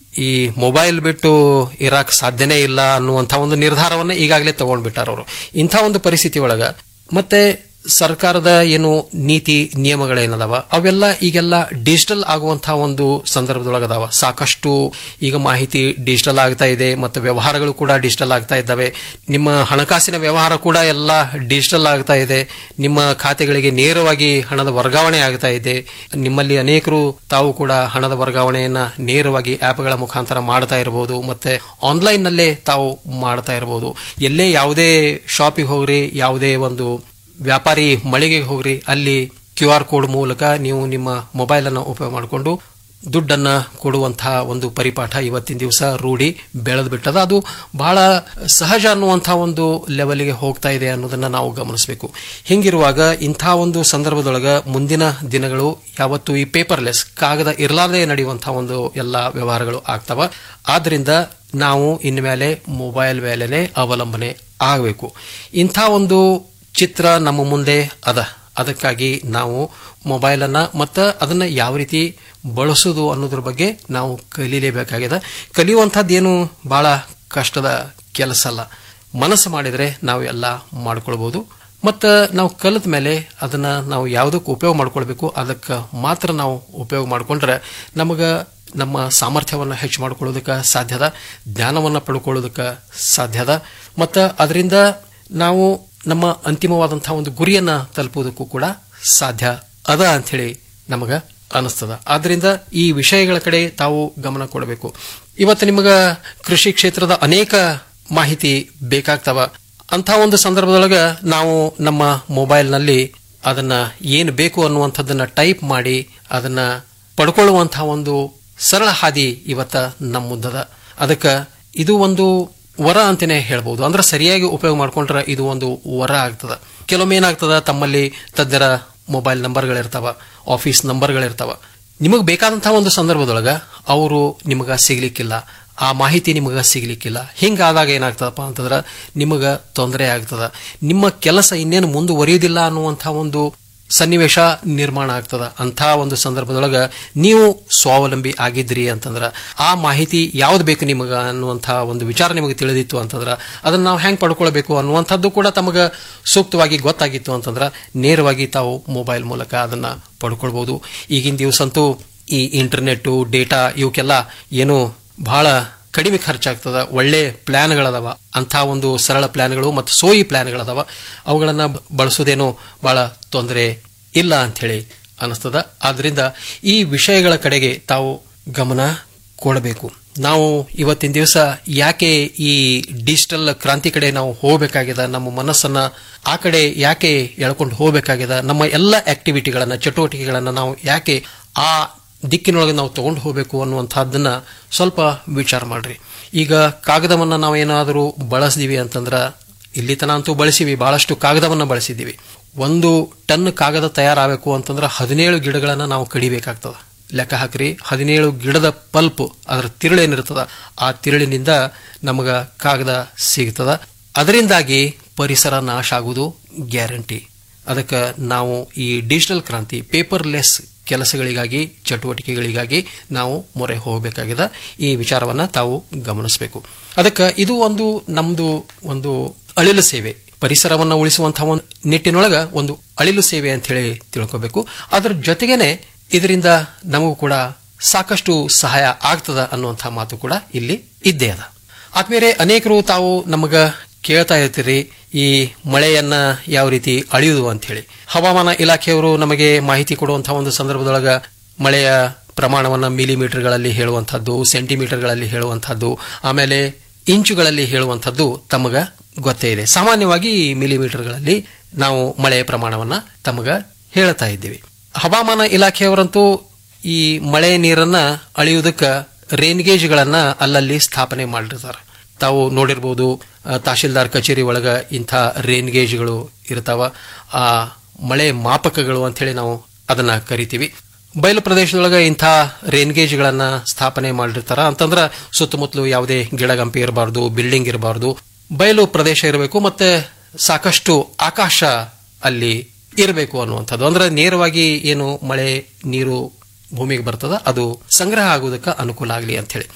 S14: ಈ ಮೊಬೈಲ್ ಬಿಟ್ಟು ಇರಾಕ್ ಸಾಧ್ಯನೇ ಇಲ್ಲ ಅನ್ನುವಂಥ ಒಂದು ನಿರ್ಧಾರವನ್ನ ಈಗಾಗಲೇ ತಗೊಂಡ್ಬಿಟ್ಟಾರ ಅವರು ಇಂಥ ಒಂದು ಪರಿಸ್ಥಿತಿ ಒಳಗ ಮತ್ತೆ ಸರ್ಕಾರದ ಏನು ನೀತಿ ನಿಯಮಗಳೇನದಾವ ಅವೆಲ್ಲ ಈಗೆಲ್ಲ ಡಿಜಿಟಲ್ ಆಗುವಂತಹ ಒಂದು ಸಂದರ್ಭದೊಳಗದಾವ ಸಾಕಷ್ಟು ಈಗ ಮಾಹಿತಿ ಡಿಜಿಟಲ್ ಆಗ್ತಾ ಇದೆ ಮತ್ತು ವ್ಯವಹಾರಗಳು ಕೂಡ ಡಿಜಿಟಲ್ ಆಗ್ತಾ ಇದ್ದಾವೆ ನಿಮ್ಮ ಹಣಕಾಸಿನ ವ್ಯವಹಾರ ಕೂಡ ಎಲ್ಲ ಡಿಜಿಟಲ್ ಆಗ್ತಾ ಇದೆ ನಿಮ್ಮ ಖಾತೆಗಳಿಗೆ ನೇರವಾಗಿ ಹಣದ ವರ್ಗಾವಣೆ ಆಗ್ತಾ ಇದೆ ನಿಮ್ಮಲ್ಲಿ ಅನೇಕರು ತಾವು ಕೂಡ ಹಣದ ವರ್ಗಾವಣೆಯನ್ನ ನೇರವಾಗಿ ಆಪ್ಗಳ ಮುಖಾಂತರ ಮಾಡ್ತಾ ಇರಬಹುದು ಮತ್ತೆ ಆನ್ಲೈನ್ ನಲ್ಲೇ ತಾವು ಮಾಡ್ತಾ ಇರಬಹುದು ಎಲ್ಲೇ ಯಾವುದೇ ಶಾಪಿಗೆ ಹೋಗ್ರಿ ಯಾವುದೇ ಒಂದು ವ್ಯಾಪಾರಿ ಮಳಿಗೆಗೆ ಹೋಗ್ರಿ ಅಲ್ಲಿ ಕ್ಯೂ ಆರ್ ಕೋಡ್ ಮೂಲಕ ನೀವು ನಿಮ್ಮ ಮೊಬೈಲ್ ಅನ್ನು ಉಪಯೋಗ ಮಾಡಿಕೊಂಡು ದುಡ್ಡನ್ನ ಕೊಡುವಂತಹ ಒಂದು ಪರಿಪಾಠ ಇವತ್ತಿನ ದಿವಸ ರೂಢಿ ಬೆಳೆದು ಬಿಟ್ಟದ ಅದು ಬಹಳ ಸಹಜ ಅನ್ನುವಂತಹ ಒಂದು ಲೆವೆಲ್ಗೆ ಹೋಗ್ತಾ ಇದೆ ಅನ್ನೋದನ್ನ ನಾವು ಗಮನಿಸಬೇಕು ಹಿಂಗಿರುವಾಗ ಇಂಥ ಒಂದು ಸಂದರ್ಭದೊಳಗ ಮುಂದಿನ ದಿನಗಳು ಯಾವತ್ತು ಈ ಪೇಪರ್ಲೆಸ್ ಕಾಗದ ಇರಲಾರದೆ ನಡೆಯುವಂತಹ ಒಂದು ಎಲ್ಲ ವ್ಯವಹಾರಗಳು ಆಗ್ತಾವ ಆದ್ರಿಂದ ನಾವು ಇನ್ಮೇಲೆ ಮೊಬೈಲ್ ಮೇಲೆನೆ ಅವಲಂಬನೆ ಆಗಬೇಕು ಇಂಥ ಒಂದು ಚಿತ್ರ ನಮ್ಮ ಮುಂದೆ ಅದ ಅದಕ್ಕಾಗಿ ನಾವು ಮೊಬೈಲ್ ಅನ್ನ ಮತ್ತು ಅದನ್ನ ಯಾವ ರೀತಿ ಬಳಸೋದು ಅನ್ನೋದ್ರ ಬಗ್ಗೆ ನಾವು ಕಲೀಲೇಬೇಕಾಗಿದೆ ಕಲಿಯುವಂಥದ್ದೇನು ಬಹಳ ಕಷ್ಟದ ಕೆಲಸ ಅಲ್ಲ ಮನಸ್ಸು ಮಾಡಿದರೆ ನಾವು ಎಲ್ಲ ಮಾಡ್ಕೊಳ್ಬಹುದು ಮತ್ತು ನಾವು ಕಲಿತ ಮೇಲೆ ಅದನ್ನ ನಾವು ಯಾವುದಕ್ಕೆ ಉಪಯೋಗ ಮಾಡ್ಕೊಳ್ಬೇಕು ಅದಕ್ಕೆ ಮಾತ್ರ ನಾವು ಉಪಯೋಗ ಮಾಡಿಕೊಂಡ್ರೆ ನಮಗೆ ನಮ್ಮ ಸಾಮರ್ಥ್ಯವನ್ನು ಹೆಚ್ಚು ಮಾಡ್ಕೊಳ್ಳೋದಕ್ಕೆ ಸಾಧ್ಯದ ಜ್ಞಾನವನ್ನು ಪಡ್ಕೊಳ್ಳೋದಕ್ಕೆ ಸಾಧ್ಯದ ಮತ್ತು ಅದರಿಂದ ನಾವು ನಮ್ಮ ಅಂತಿಮವಾದಂತಹ ಒಂದು ಗುರಿಯನ್ನ ತಲುಪುವುದಕ್ಕೂ ಕೂಡ ಸಾಧ್ಯ ಅದ ಅಂಥೇಳಿ ನಮಗ ಅನಿಸ್ತದ ಆದ್ರಿಂದ ಈ ವಿಷಯಗಳ ಕಡೆ ತಾವು ಗಮನ ಕೊಡಬೇಕು ಇವತ್ತು ನಿಮಗ ಕೃಷಿ ಕ್ಷೇತ್ರದ ಅನೇಕ ಮಾಹಿತಿ ಬೇಕಾಗ್ತವ ಅಂತ ಒಂದು ಸಂದರ್ಭದೊಳಗ ನಾವು ನಮ್ಮ ಮೊಬೈಲ್ನಲ್ಲಿ ಅದನ್ನ ಏನು ಬೇಕು ಅನ್ನುವಂಥದ್ದನ್ನ ಟೈಪ್ ಮಾಡಿ ಅದನ್ನ ಪಡ್ಕೊಳ್ಳುವಂತಹ ಒಂದು ಸರಳ ಹಾದಿ ಇವತ್ತ ನಮ್ಮ ಮುಂದದ ಅದಕ್ಕೆ ಇದು ಒಂದು ವರ ಅಂತಾನೆ ಹೇಳ್ಬೋದು ಅಂದ್ರೆ ಸರಿಯಾಗಿ ಉಪಯೋಗ ಮಾಡ್ಕೊಂಡ್ರೆ ಇದು ಒಂದು ವರ ಆಗ್ತದ ಕೆಲವೊಮ್ಮೆ ಏನಾಗ್ತದ ತಮ್ಮಲ್ಲಿ ತಜ್ಞರ ಮೊಬೈಲ್ ನಂಬರ್ಗಳಿರ್ತಾವ ಆಫೀಸ್ ನಂಬರ್ಗಳಿರ್ತಾವ ನಿಮಗೆ ಬೇಕಾದಂತಹ ಒಂದು ಸಂದರ್ಭದೊಳಗ ಅವರು ನಿಮಗ ಸಿಗ್ಲಿಕ್ಕಿಲ್ಲ ಆ ಮಾಹಿತಿ ನಿಮಗ ಸಿಗ್ಲಿಕ್ಕಿಲ್ಲ ಹಿಂಗಾದಾಗ ಏನಾಗ್ತದಪ್ಪ ಅಂತಂದ್ರೆ ನಿಮಗ ತೊಂದರೆ ಆಗ್ತದ ನಿಮ್ಮ ಕೆಲಸ ಇನ್ನೇನು ಮುಂದುವರಿಯುವುದಿಲ್ಲ ಅನ್ನುವಂತಹ ಒಂದು ಸನ್ನಿವೇಶ ನಿರ್ಮಾಣ ಆಗ್ತದ ಅಂಥ ಒಂದು ಸಂದರ್ಭದೊಳಗ ನೀವು ಸ್ವಾವಲಂಬಿ ಆಗಿದ್ರಿ ಅಂತಂದ್ರ ಆ ಮಾಹಿತಿ ಯಾವ್ದು ಬೇಕು ನಿಮಗ ಅನ್ನುವಂತಹ ಒಂದು ವಿಚಾರ ನಿಮಗೆ ತಿಳಿದಿತ್ತು ಅಂತಂದ್ರ ಅದನ್ನ ನಾವು ಹೆಂಗ್ ಪಡ್ಕೊಳ್ಬೇಕು ಅನ್ನುವಂಥದ್ದು ಕೂಡ ತಮಗ ಸೂಕ್ತವಾಗಿ ಗೊತ್ತಾಗಿತ್ತು ಅಂತಂದ್ರ ನೇರವಾಗಿ ತಾವು ಮೊಬೈಲ್ ಮೂಲಕ ಅದನ್ನ ಪಡ್ಕೊಳ್ಬಹುದು ಈಗಿನ ದಿವಸ ಅಂತೂ ಈ ಇಂಟರ್ನೆಟ್ ಡೇಟಾ ಇವಕ್ಕೆಲ್ಲ ಏನು ಬಹಳ ಕಡಿಮೆ ಖರ್ಚಾಗ್ತದ ಒಳ್ಳೆ ಪ್ಲಾನ್ಗಳದಾವ ಅಂಥ ಒಂದು ಸರಳ ಪ್ಲಾನ್ಗಳು ಮತ್ತು ಸೋಯಿ ಪ್ಲಾನ್ಗಳದಾವ ಅವುಗಳನ್ನ ಬಳಸೋದೇನು ಬಹಳ ತೊಂದರೆ ಇಲ್ಲ ಅಂಥೇಳಿ ಅನಿಸ್ತದ ಆದ್ರಿಂದ ಈ ವಿಷಯಗಳ ಕಡೆಗೆ ತಾವು ಗಮನ ಕೊಡಬೇಕು ನಾವು ಇವತ್ತಿನ ದಿವಸ ಯಾಕೆ ಈ ಡಿಜಿಟಲ್ ಕ್ರಾಂತಿ ಕಡೆ ನಾವು ಹೋಗಬೇಕಾಗಿದೆ ನಮ್ಮ ಮನಸ್ಸನ್ನ ಆ ಕಡೆ ಯಾಕೆ ಎಳ್ಕೊಂಡು ಹೋಗಬೇಕಾಗಿದೆ ನಮ್ಮ ಎಲ್ಲ ಆಕ್ಟಿವಿಟಿಗಳನ್ನ ಚಟುವಟಿಕೆಗಳನ್ನ ನಾವು ಯಾಕೆ ಆ ದಿಕ್ಕಿನೊಳಗೆ ನಾವು ತಗೊಂಡು ಹೋಗಬೇಕು ಅನ್ನುವಂಥದ್ದನ್ನ ಸ್ವಲ್ಪ ವಿಚಾರ ಮಾಡ್ರಿ ಈಗ ಕಾಗದವನ್ನ ನಾವು ಏನಾದರೂ ಬಳಸಿದೀವಿ ಅಂತಂದ್ರ ಇಲ್ಲಿ ತನ ಅಂತೂ ಬಳಸಿವಿ ಬಹಳಷ್ಟು ಕಾಗದವನ್ನ ಬಳಸಿದ್ದೀವಿ ಒಂದು ಟನ್ ಕಾಗದ ತಯಾರಾಗಬೇಕು ಅಂತಂದ್ರೆ ಹದಿನೇಳು ಗಿಡಗಳನ್ನ ನಾವು ಕಡಿಬೇಕಾಗ್ತದ ಲೆಕ್ಕ ಹಾಕ್ರಿ ಹದಿನೇಳು ಗಿಡದ ಪಲ್ಪ್ ಅದರ ತಿರುಳೇನಿರ್ತದ ಆ ತಿರುಳಿನಿಂದ ನಮಗ ಕಾಗದ ಸಿಗ್ತದ ಅದರಿಂದಾಗಿ ಪರಿಸರ ನಾಶ ಆಗುವುದು ಗ್ಯಾರಂಟಿ ಅದಕ್ಕೆ ನಾವು ಈ ಡಿಜಿಟಲ್ ಕ್ರಾಂತಿ ಪೇಪರ್ಲೆಸ್ ಕೆಲಸಗಳಿಗಾಗಿ ಚಟುವಟಿಕೆಗಳಿಗಾಗಿ ನಾವು ಮೊರೆ ಹೋಗಬೇಕಾಗಿದೆ ಈ ವಿಚಾರವನ್ನ ತಾವು ಗಮನಿಸಬೇಕು ಅದಕ್ಕೆ ಇದು ಒಂದು ನಮ್ದು ಒಂದು ಅಳಿಲು ಸೇವೆ ಪರಿಸರವನ್ನು ಉಳಿಸುವಂತಹ ಒಂದು ನಿಟ್ಟಿನೊಳಗ ಒಂದು ಅಳಿಲು ಸೇವೆ ಅಂತ ಹೇಳಿ ತಿಳ್ಕೋಬೇಕು ಅದರ ಜೊತೆಗೇನೆ ಇದರಿಂದ ನಮಗೂ ಕೂಡ ಸಾಕಷ್ಟು ಸಹಾಯ ಆಗ್ತದ ಅನ್ನುವಂತಹ ಮಾತು ಕೂಡ ಇಲ್ಲಿ ಇದ್ದೇ ಅದ ಆದ್ಮೇಲೆ ಅನೇಕರು ತಾವು ನಮಗ ಕೇಳ್ತಾ ಇರ್ತೀರಿ ಈ ಮಳೆಯನ್ನ ಯಾವ ರೀತಿ ಅಳಿಯುವುದು ಅಂತ ಹೇಳಿ ಹವಾಮಾನ ಇಲಾಖೆಯವರು ನಮಗೆ ಮಾಹಿತಿ ಕೊಡುವಂತಹ ಒಂದು ಸಂದರ್ಭದೊಳಗ ಮಳೆಯ ಪ್ರಮಾಣವನ್ನ ಮಿಲಿಮೀಟರ್ಗಳಲ್ಲಿ ಹೇಳುವಂತಹದ್ದು ಸೆಂಟಿಮೀಟರ್ಗಳಲ್ಲಿ ಹೇಳುವಂತಹದ್ದು ಆಮೇಲೆ ಇಂಚುಗಳಲ್ಲಿ ಹೇಳುವಂತಹದ್ದು ತಮಗ ಗೊತ್ತೇ ಇದೆ ಸಾಮಾನ್ಯವಾಗಿ ಮಿಲಿಮೀಟರ್ಗಳಲ್ಲಿ ನಾವು ಮಳೆಯ ಪ್ರಮಾಣವನ್ನ ತಮಗ ಹೇಳ್ತಾ ಇದ್ದೀವಿ ಹವಾಮಾನ ಇಲಾಖೆಯವರಂತೂ ಈ ಮಳೆ ನೀರನ್ನ ಅಳಿಯುವುದಕ್ಕೆ ರೇನ್ಗೇಜ್ಗಳನ್ನ ಅಲ್ಲಲ್ಲಿ ಸ್ಥಾಪನೆ ಮಾಡಿರ್ತಾರೆ ತಾವು ನೋಡಿರ್ಬೋದು ಆ, ತಹಶೀಲ್ದಾರ್ ಕಚೇರಿ ಒಳಗ ಇಂಥ ರೇನ್ಗೇಜ್ಗಳು ಇರ್ತಾವ ಆ ಮಳೆ ಮಾಪಕಗಳು ಅಂತ ಹೇಳಿ ನಾವು ಅದನ್ನ ಕರಿತೀವಿ ಬಯಲು ಪ್ರದೇಶದೊಳಗ ಇಂಥ ರೇನ್ಗೇಜ್ಗಳನ್ನ ಸ್ಥಾಪನೆ ಮಾಡಿರ್ತಾರ ಅಂತಂದ್ರ ಸುತ್ತಮುತ್ತಲು ಯಾವುದೇ ಗಿಡಗಂಪಿ ಇರಬಾರ್ದು ಬಿಲ್ಡಿಂಗ್ ಇರಬಾರ್ದು ಬಯಲು ಪ್ರದೇಶ ಇರಬೇಕು ಮತ್ತೆ ಸಾಕಷ್ಟು ಆಕಾಶ ಅಲ್ಲಿ ಇರಬೇಕು ಅನ್ನುವಂಥದ್ದು ಅಂದ್ರೆ ನೇರವಾಗಿ ಏನು ಮಳೆ ನೀರು ಭೂಮಿಗೆ ಬರ್ತದ ಅದು ಸಂಗ್ರಹ ಆಗುವುದಕ್ಕೆ ಅನುಕೂಲ ಆಗಲಿ ಅಂತ ಹೇಳಿ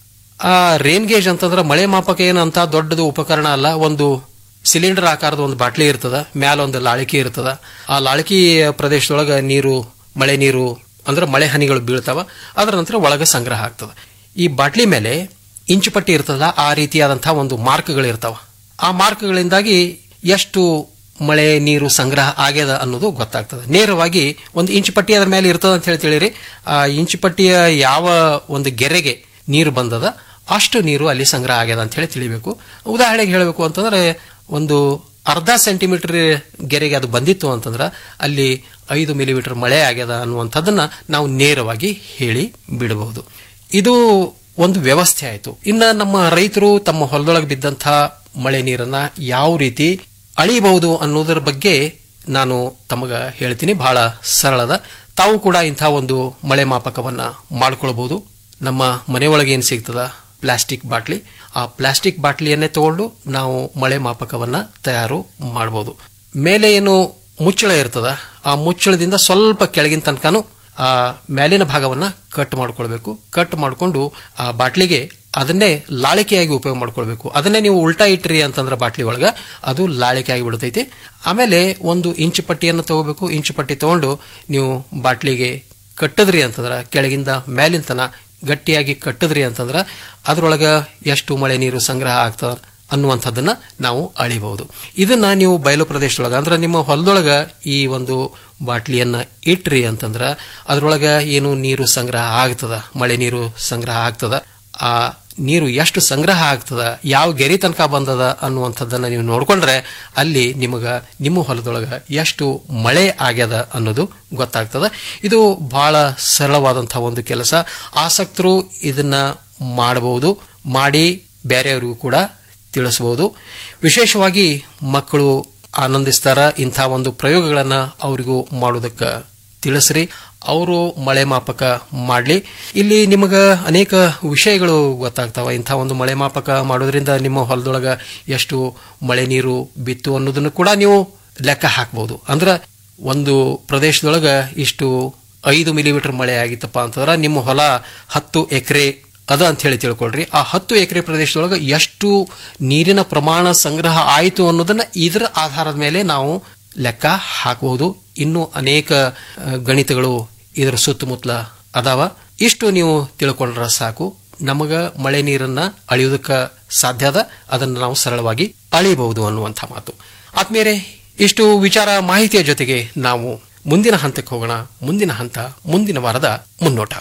S14: ಆ ರೇನ್ ಗೇಜ್ ಅಂತಂದ್ರೆ ಮಳೆ ಮಾಪಕ ಏನಂತ ದೊಡ್ಡದು ಉಪಕರಣ ಅಲ್ಲ ಒಂದು ಸಿಲಿಂಡರ್ ಆಕಾರದ ಒಂದು ಬಾಟ್ಲಿ ಇರ್ತದ ಮ್ಯಾಲ ಒಂದು ಲಾಳಿಕೆ ಇರ್ತದ ಆ ಲಾಳಿಕೆ ಪ್ರದೇಶದೊಳಗ ನೀರು ಮಳೆ ನೀರು ಅಂದ್ರೆ ಮಳೆ ಹನಿಗಳು ಬೀಳ್ತಾವ ಅದರ ನಂತರ ಒಳಗೆ ಸಂಗ್ರಹ ಆಗ್ತದ ಈ ಬಾಟ್ಲಿ ಮೇಲೆ ಇಂಚು ಪಟ್ಟಿ ಇರ್ತದ ಆ ರೀತಿಯಾದಂತಹ ಒಂದು ಮಾರ್ಕ್ಗಳು ಇರ್ತಾವ ಆ ಮಾರ್ಕ್ಗಳಿಂದಾಗಿ ಎಷ್ಟು ಮಳೆ ನೀರು ಸಂಗ್ರಹ ಆಗ್ಯದ ಅನ್ನೋದು ಗೊತ್ತಾಗ್ತದೆ ನೇರವಾಗಿ ಒಂದು ಇಂಚು ಪಟ್ಟಿ ಅದರ ಮೇಲೆ ಇರ್ತದ ಅಂತ ಹೇಳಿ ತಿಳಿರಿ ಆ ಇಂಚು ಪಟ್ಟಿಯ ಯಾವ ಒಂದು ಗೆರೆಗೆ ನೀರು ಬಂದದ ಅಷ್ಟು ನೀರು ಅಲ್ಲಿ ಸಂಗ್ರಹ ಆಗ್ಯದ ಅಂತ ಹೇಳಿ ತಿಳಿಬೇಕು ಉದಾಹರಣೆಗೆ ಹೇಳಬೇಕು ಅಂತಂದ್ರೆ ಒಂದು ಅರ್ಧ ಸೆಂಟಿಮೀಟರ್ ಗೆರೆಗೆ ಅದು ಬಂದಿತ್ತು ಅಂತಂದ್ರೆ ಅಲ್ಲಿ ಐದು ಮಿಲಿಮೀಟರ್ ಮಳೆ ಆಗ್ಯದ ಅನ್ನುವಂಥದ್ದನ್ನ ನಾವು ನೇರವಾಗಿ ಹೇಳಿ ಬಿಡಬಹುದು ಇದು ಒಂದು ವ್ಯವಸ್ಥೆ ಆಯಿತು ಇನ್ನು ನಮ್ಮ ರೈತರು ತಮ್ಮ ಹೊಲದೊಳಗೆ ಬಿದ್ದಂಥ ಮಳೆ ನೀರನ್ನ ಯಾವ ರೀತಿ ಅಳಿಬಹುದು ಅನ್ನೋದರ ಬಗ್ಗೆ ನಾನು ತಮಗ ಹೇಳ್ತೀನಿ ಬಹಳ ಸರಳದ ತಾವು ಕೂಡ ಇಂಥ ಒಂದು ಮಳೆ ಮಾಪಕವನ್ನ ಮಾಡ್ಕೊಳ್ಬಹುದು ನಮ್ಮ ಮನೆಯೊಳಗೆ ಏನು ಸಿಗ್ತದ ಪ್ಲಾಸ್ಟಿಕ್ ಬಾಟ್ಲಿ ಆ ಪ್ಲಾಸ್ಟಿಕ್ ಬಾಟ್ಲಿಯನ್ನೇ ತಗೊಂಡು ನಾವು ಮಳೆ ಮಾಪಕವನ್ನ ತಯಾರು ಮಾಡಬಹುದು ಮೇಲೆ ಏನು ಮುಚ್ಚಳ ಇರ್ತದ ಆ ಮುಚ್ಚಳದಿಂದ ಸ್ವಲ್ಪ ಕೆಳಗಿನ ತನಕನೂ ಆ ಮೇಲಿನ ಭಾಗವನ್ನ ಕಟ್ ಮಾಡ್ಕೊಳ್ಬೇಕು ಕಟ್ ಮಾಡಿಕೊಂಡು ಆ ಬಾಟ್ಲಿಗೆ ಅದನ್ನೇ ಲಾಳಿಕೆಯಾಗಿ ಉಪಯೋಗ ಮಾಡ್ಕೊಳ್ಬೇಕು ಅದನ್ನೇ ನೀವು ಉಲ್ಟಾ ಇಟ್ರಿ ಅಂತಂದ್ರೆ ಬಾಟ್ಲಿ ಒಳಗ ಅದು ಲಾಳಿಕೆಯಾಗಿ ಬಿಡ್ತೈತಿ ಆಮೇಲೆ ಒಂದು ಇಂಚು ಪಟ್ಟಿಯನ್ನು ತಗೋಬೇಕು ಇಂಚು ಪಟ್ಟಿ ತಗೊಂಡು ನೀವು ಬಾಟ್ಲಿಗೆ ಕಟ್ಟದ್ರಿ ಅಂತಂದ್ರ ಕೆಳಗಿಂದ ಮೇಲಿನ ತನ ಗಟ್ಟಿಯಾಗಿ ಕಟ್ಟದ್ರಿ ಅಂತಂದ್ರ ಅದ್ರೊಳಗ ಎಷ್ಟು ಮಳೆ ನೀರು ಸಂಗ್ರಹ ಆಗ್ತದ ಅನ್ನುವಂಥದ್ದನ್ನ ನಾವು ಅಳಿಬಹುದು ಇದನ್ನ ನೀವು ಬಯಲು ಪ್ರದೇಶದೊಳಗ ಅಂದ್ರೆ ನಿಮ್ಮ ಹೊಲದೊಳಗ ಈ ಒಂದು ಬಾಟ್ಲಿಯನ್ನ ಇಟ್ರಿ ಅಂತಂದ್ರ ಅದ್ರೊಳಗ ಏನು ನೀರು ಸಂಗ್ರಹ ಆಗ್ತದ ಮಳೆ ನೀರು ಸಂಗ್ರಹ ಆಗ್ತದ ಆ ನೀರು ಎಷ್ಟು ಸಂಗ್ರಹ ಆಗ್ತದ ಯಾವ ಗೆರಿ ತನಕ ಬಂದದ ಅನ್ನುವಂಥದ್ದನ್ನ ನೀವು ನೋಡ್ಕೊಂಡ್ರೆ ಅಲ್ಲಿ ನಿಮಗ ನಿಮ್ಮ ಹೊಲದೊಳಗ ಎಷ್ಟು ಮಳೆ ಆಗ್ಯದ ಅನ್ನೋದು ಗೊತ್ತಾಗ್ತದ ಇದು ಬಹಳ ಸರಳವಾದಂತಹ ಒಂದು ಕೆಲಸ ಆಸಕ್ತರು ಇದನ್ನ ಮಾಡಬಹುದು ಮಾಡಿ ಬೇರೆಯವರಿಗೂ ಕೂಡ ತಿಳಿಸಬಹುದು ವಿಶೇಷವಾಗಿ ಮಕ್ಕಳು ಆನಂದಿಸ್ತಾರ ಇಂಥ ಒಂದು ಪ್ರಯೋಗಗಳನ್ನ ಅವರಿಗೂ ಮಾಡೋದಕ್ಕೆ ತಿಳಿಸ್ರಿ ಅವರು ಮಳೆ ಮಾಪಕ ಮಾಡಲಿ ಇಲ್ಲಿ ನಿಮಗ ಅನೇಕ ವಿಷಯಗಳು ಗೊತ್ತಾಗ್ತಾವ ಇಂಥ ಒಂದು ಮಳೆ ಮಾಪಕ ಮಾಡೋದ್ರಿಂದ ನಿಮ್ಮ ಹೊಲದೊಳಗ ಎಷ್ಟು ಮಳೆ ನೀರು ಬಿತ್ತು ಅನ್ನೋದನ್ನು ಕೂಡ ನೀವು ಲೆಕ್ಕ ಹಾಕಬಹುದು ಅಂದ್ರ ಒಂದು ಪ್ರದೇಶದೊಳಗ ಇಷ್ಟು ಐದು ಮಿಲಿಮೀಟರ್ ಮಳೆ ಆಗಿತ್ತಪ್ಪ ಅಂತಂದ್ರೆ ನಿಮ್ಮ ಹೊಲ ಹತ್ತು ಎಕರೆ ಅದ ಅಂತ ಹೇಳಿ ತಿಳ್ಕೊಳ್ರಿ ಆ ಹತ್ತು ಎಕರೆ ಪ್ರದೇಶದೊಳಗೆ ಎಷ್ಟು ನೀರಿನ ಪ್ರಮಾಣ ಸಂಗ್ರಹ ಆಯಿತು ಅನ್ನೋದನ್ನ ಇದರ ಆಧಾರದ ಮೇಲೆ ನಾವು ಲೆಕ್ಕ ಹಾಕಬಹುದು ಇನ್ನು ಅನೇಕ ಆ, ಗಣಿತಗಳು ಇದರ ಸುತ್ತಮುತ್ತಲ ಅದಾವ ಇಷ್ಟು ನೀವು ತಿಳ್ಕೊಂಡ್ರ ಸಾಕು ನಮಗ ಮಳೆ ನೀರನ್ನ ಅಳಿಯೋದಕ್ಕೆ ಸಾಧ್ಯ ಅದ ಅದನ್ನು ನಾವು ಸರಳವಾಗಿ ಅಳಿಬಹುದು ಅನ್ನುವಂಥ ಮಾತು ಆದ್ಮೇಲೆ ಇಷ್ಟು ವಿಚಾರ ಮಾಹಿತಿಯ ಜೊತೆಗೆ ನಾವು ಮುಂದಿನ ಹಂತಕ್ಕೆ ಹೋಗೋಣ ಮುಂದಿನ ಹಂತ ಮುಂದಿನ ವಾರದ ಮುನ್ನೋಟ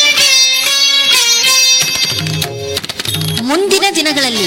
S12: ಮುಂದಿನ ದಿನಗಳಲ್ಲಿ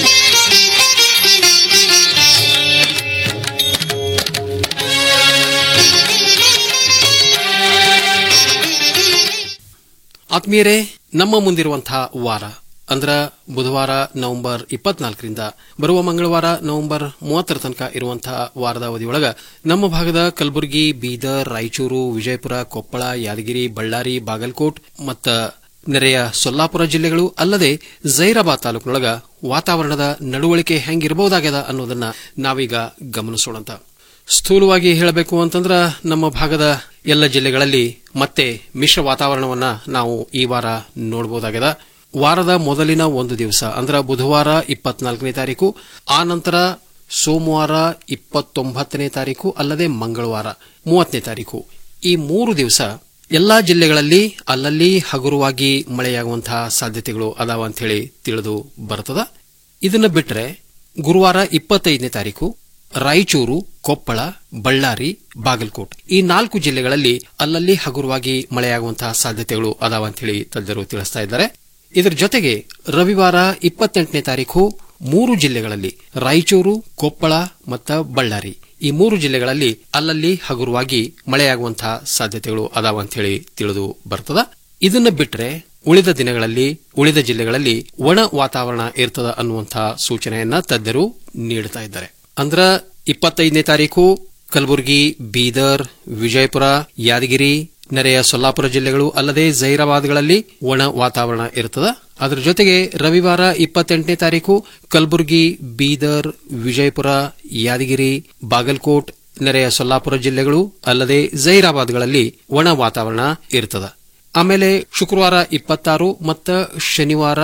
S14: ಆತ್ಮೀಯರೇ ನಮ್ಮ ಮುಂದಿರುವಂತಹ ವಾರ ಅಂದ್ರ ಬುಧವಾರ ನವೆಂಬರ್ ಇಪ್ಪತ್ನಾಲ್ಕರಿಂದ ಬರುವ ಮಂಗಳವಾರ ನವೆಂಬರ್ ಮೂವತ್ತರ ತನಕ ಇರುವಂತಹ ವಾರದ ಅವಧಿಯೊಳಗ ನಮ್ಮ ಭಾಗದ ಕಲಬುರಗಿ ಬೀದರ್ ರಾಯಚೂರು ವಿಜಯಪುರ ಕೊಪ್ಪಳ ಯಾದಗಿರಿ ಬಳ್ಳಾರಿ ಬಾಗಲಕೋಟ್ ಮತ್ತ ನೆರೆಯ ಸೊಲ್ಲಾಪುರ ಜಿಲ್ಲೆಗಳು ಅಲ್ಲದೆ ಜೈರಾಬಾದ್ ತಾಲೂಕಿನೊಳಗ ವಾತಾವರಣದ ನಡವಳಿಕೆ ಹೆಂಗಿರಬಹುದಾಗ್ಯದ ಅನ್ನೋದನ್ನ ನಾವೀಗ ಗಮನಿಸೋಣಂತ ಸ್ಥೂಲವಾಗಿ ಹೇಳಬೇಕು ಅಂತಂದ್ರ ನಮ್ಮ ಭಾಗದ ಎಲ್ಲ ಜಿಲ್ಲೆಗಳಲ್ಲಿ ಮತ್ತೆ ಮಿಶ್ರ ವಾತಾವರಣವನ್ನ ನಾವು ಈ ವಾರ ನೋಡಬಹುದಾಗಿದೆ ವಾರದ ಮೊದಲಿನ ಒಂದು ದಿವಸ ಅಂದ್ರೆ ಬುಧವಾರ ಇಪ್ಪತ್ನಾಲ್ಕನೇ ತಾರೀಕು ಆ ನಂತರ ಸೋಮವಾರ ಇಪ್ಪತ್ತೊಂಬತ್ತನೇ ತಾರೀಕು ಅಲ್ಲದೆ ಮಂಗಳವಾರ ಮೂವತ್ತನೇ ತಾರೀಕು ಈ ಮೂರು ದಿವಸ ಎಲ್ಲಾ ಜಿಲ್ಲೆಗಳಲ್ಲಿ ಅಲ್ಲಲ್ಲಿ ಹಗುರವಾಗಿ ಮಳೆಯಾಗುವಂತಹ ಸಾಧ್ಯತೆಗಳು ಅದಾವ ಅಂತ ಹೇಳಿ ತಿಳಿದು ಬರ್ತದ ಇದನ್ನ ಬಿಟ್ರೆ ಗುರುವಾರ ಇಪ್ಪತ್ತೈದನೇ ತಾರೀಕು ರಾಯಚೂರು ಕೊಪ್ಪಳ ಬಳ್ಳಾರಿ ಬಾಗಲಕೋಟ್ ಈ ನಾಲ್ಕು ಜಿಲ್ಲೆಗಳಲ್ಲಿ ಅಲ್ಲಲ್ಲಿ ಹಗುರವಾಗಿ ಮಳೆಯಾಗುವಂತಹ ಸಾಧ್ಯತೆಗಳು ಅದಾವ ಅಂತ ಹೇಳಿ ತಜ್ಞರು ತಿಳಿಸ್ತಾ ಇದ್ದಾರೆ ಇದರ ಜೊತೆಗೆ ರವಿವಾರ ಇಪ್ಪತ್ತೆಂಟನೇ ತಾರೀಕು ಮೂರು ಜಿಲ್ಲೆಗಳಲ್ಲಿ ರಾಯಚೂರು ಕೊಪ್ಪಳ ಮತ್ತು ಬಳ್ಳಾರಿ ಈ ಮೂರು ಜಿಲ್ಲೆಗಳಲ್ಲಿ ಅಲ್ಲಲ್ಲಿ ಹಗುರವಾಗಿ ಮಳೆಯಾಗುವಂತಹ ಸಾಧ್ಯತೆಗಳು ಅದಾವ ಅಂತ ಹೇಳಿ ತಿಳಿದು ಬರ್ತದ ಇದನ್ನ ಬಿಟ್ರೆ ಉಳಿದ ದಿನಗಳಲ್ಲಿ ಉಳಿದ ಜಿಲ್ಲೆಗಳಲ್ಲಿ ಒಣ ವಾತಾವರಣ ಇರ್ತದ ಅನ್ನುವಂತಹ ಸೂಚನೆಯನ್ನ ತಜ್ಞರು ನೀಡುತ್ತಾ ಇದ್ದಾರೆ ಅಂದ್ರ ಇಪ್ಪತ್ತೈದನೇ ತಾರೀಕು ಕಲಬುರಗಿ ಬೀದರ್ ವಿಜಯಪುರ ಯಾದಗಿರಿ ನೆರೆಯ ಸೊಲ್ಲಾಪುರ ಜಿಲ್ಲೆಗಳು ಅಲ್ಲದೆ ಜೈರಾಬಾದ್ಗಳಲ್ಲಿ ಒಣ ವಾತಾವರಣ ಇರ್ತದ ಅದರ ಜೊತೆಗೆ ರವಿವಾರ ಇಪ್ಪತ್ತೆಂಟನೇ ತಾರೀಕು ಕಲಬುರಗಿ ಬೀದರ್ ವಿಜಯಪುರ ಯಾದಗಿರಿ ಬಾಗಲಕೋಟ್ ನೆರೆಯ ಸೊಲ್ಲಾಪುರ ಜಿಲ್ಲೆಗಳು ಅಲ್ಲದೆ ಜೈರಾಬಾದ್ಗಳಲ್ಲಿ ಒಣ ವಾತಾವರಣ ಇರ್ತದ ಆಮೇಲೆ ಶುಕ್ರವಾರ ಇಪ್ಪತ್ತಾರು ಮತ್ತು ಶನಿವಾರ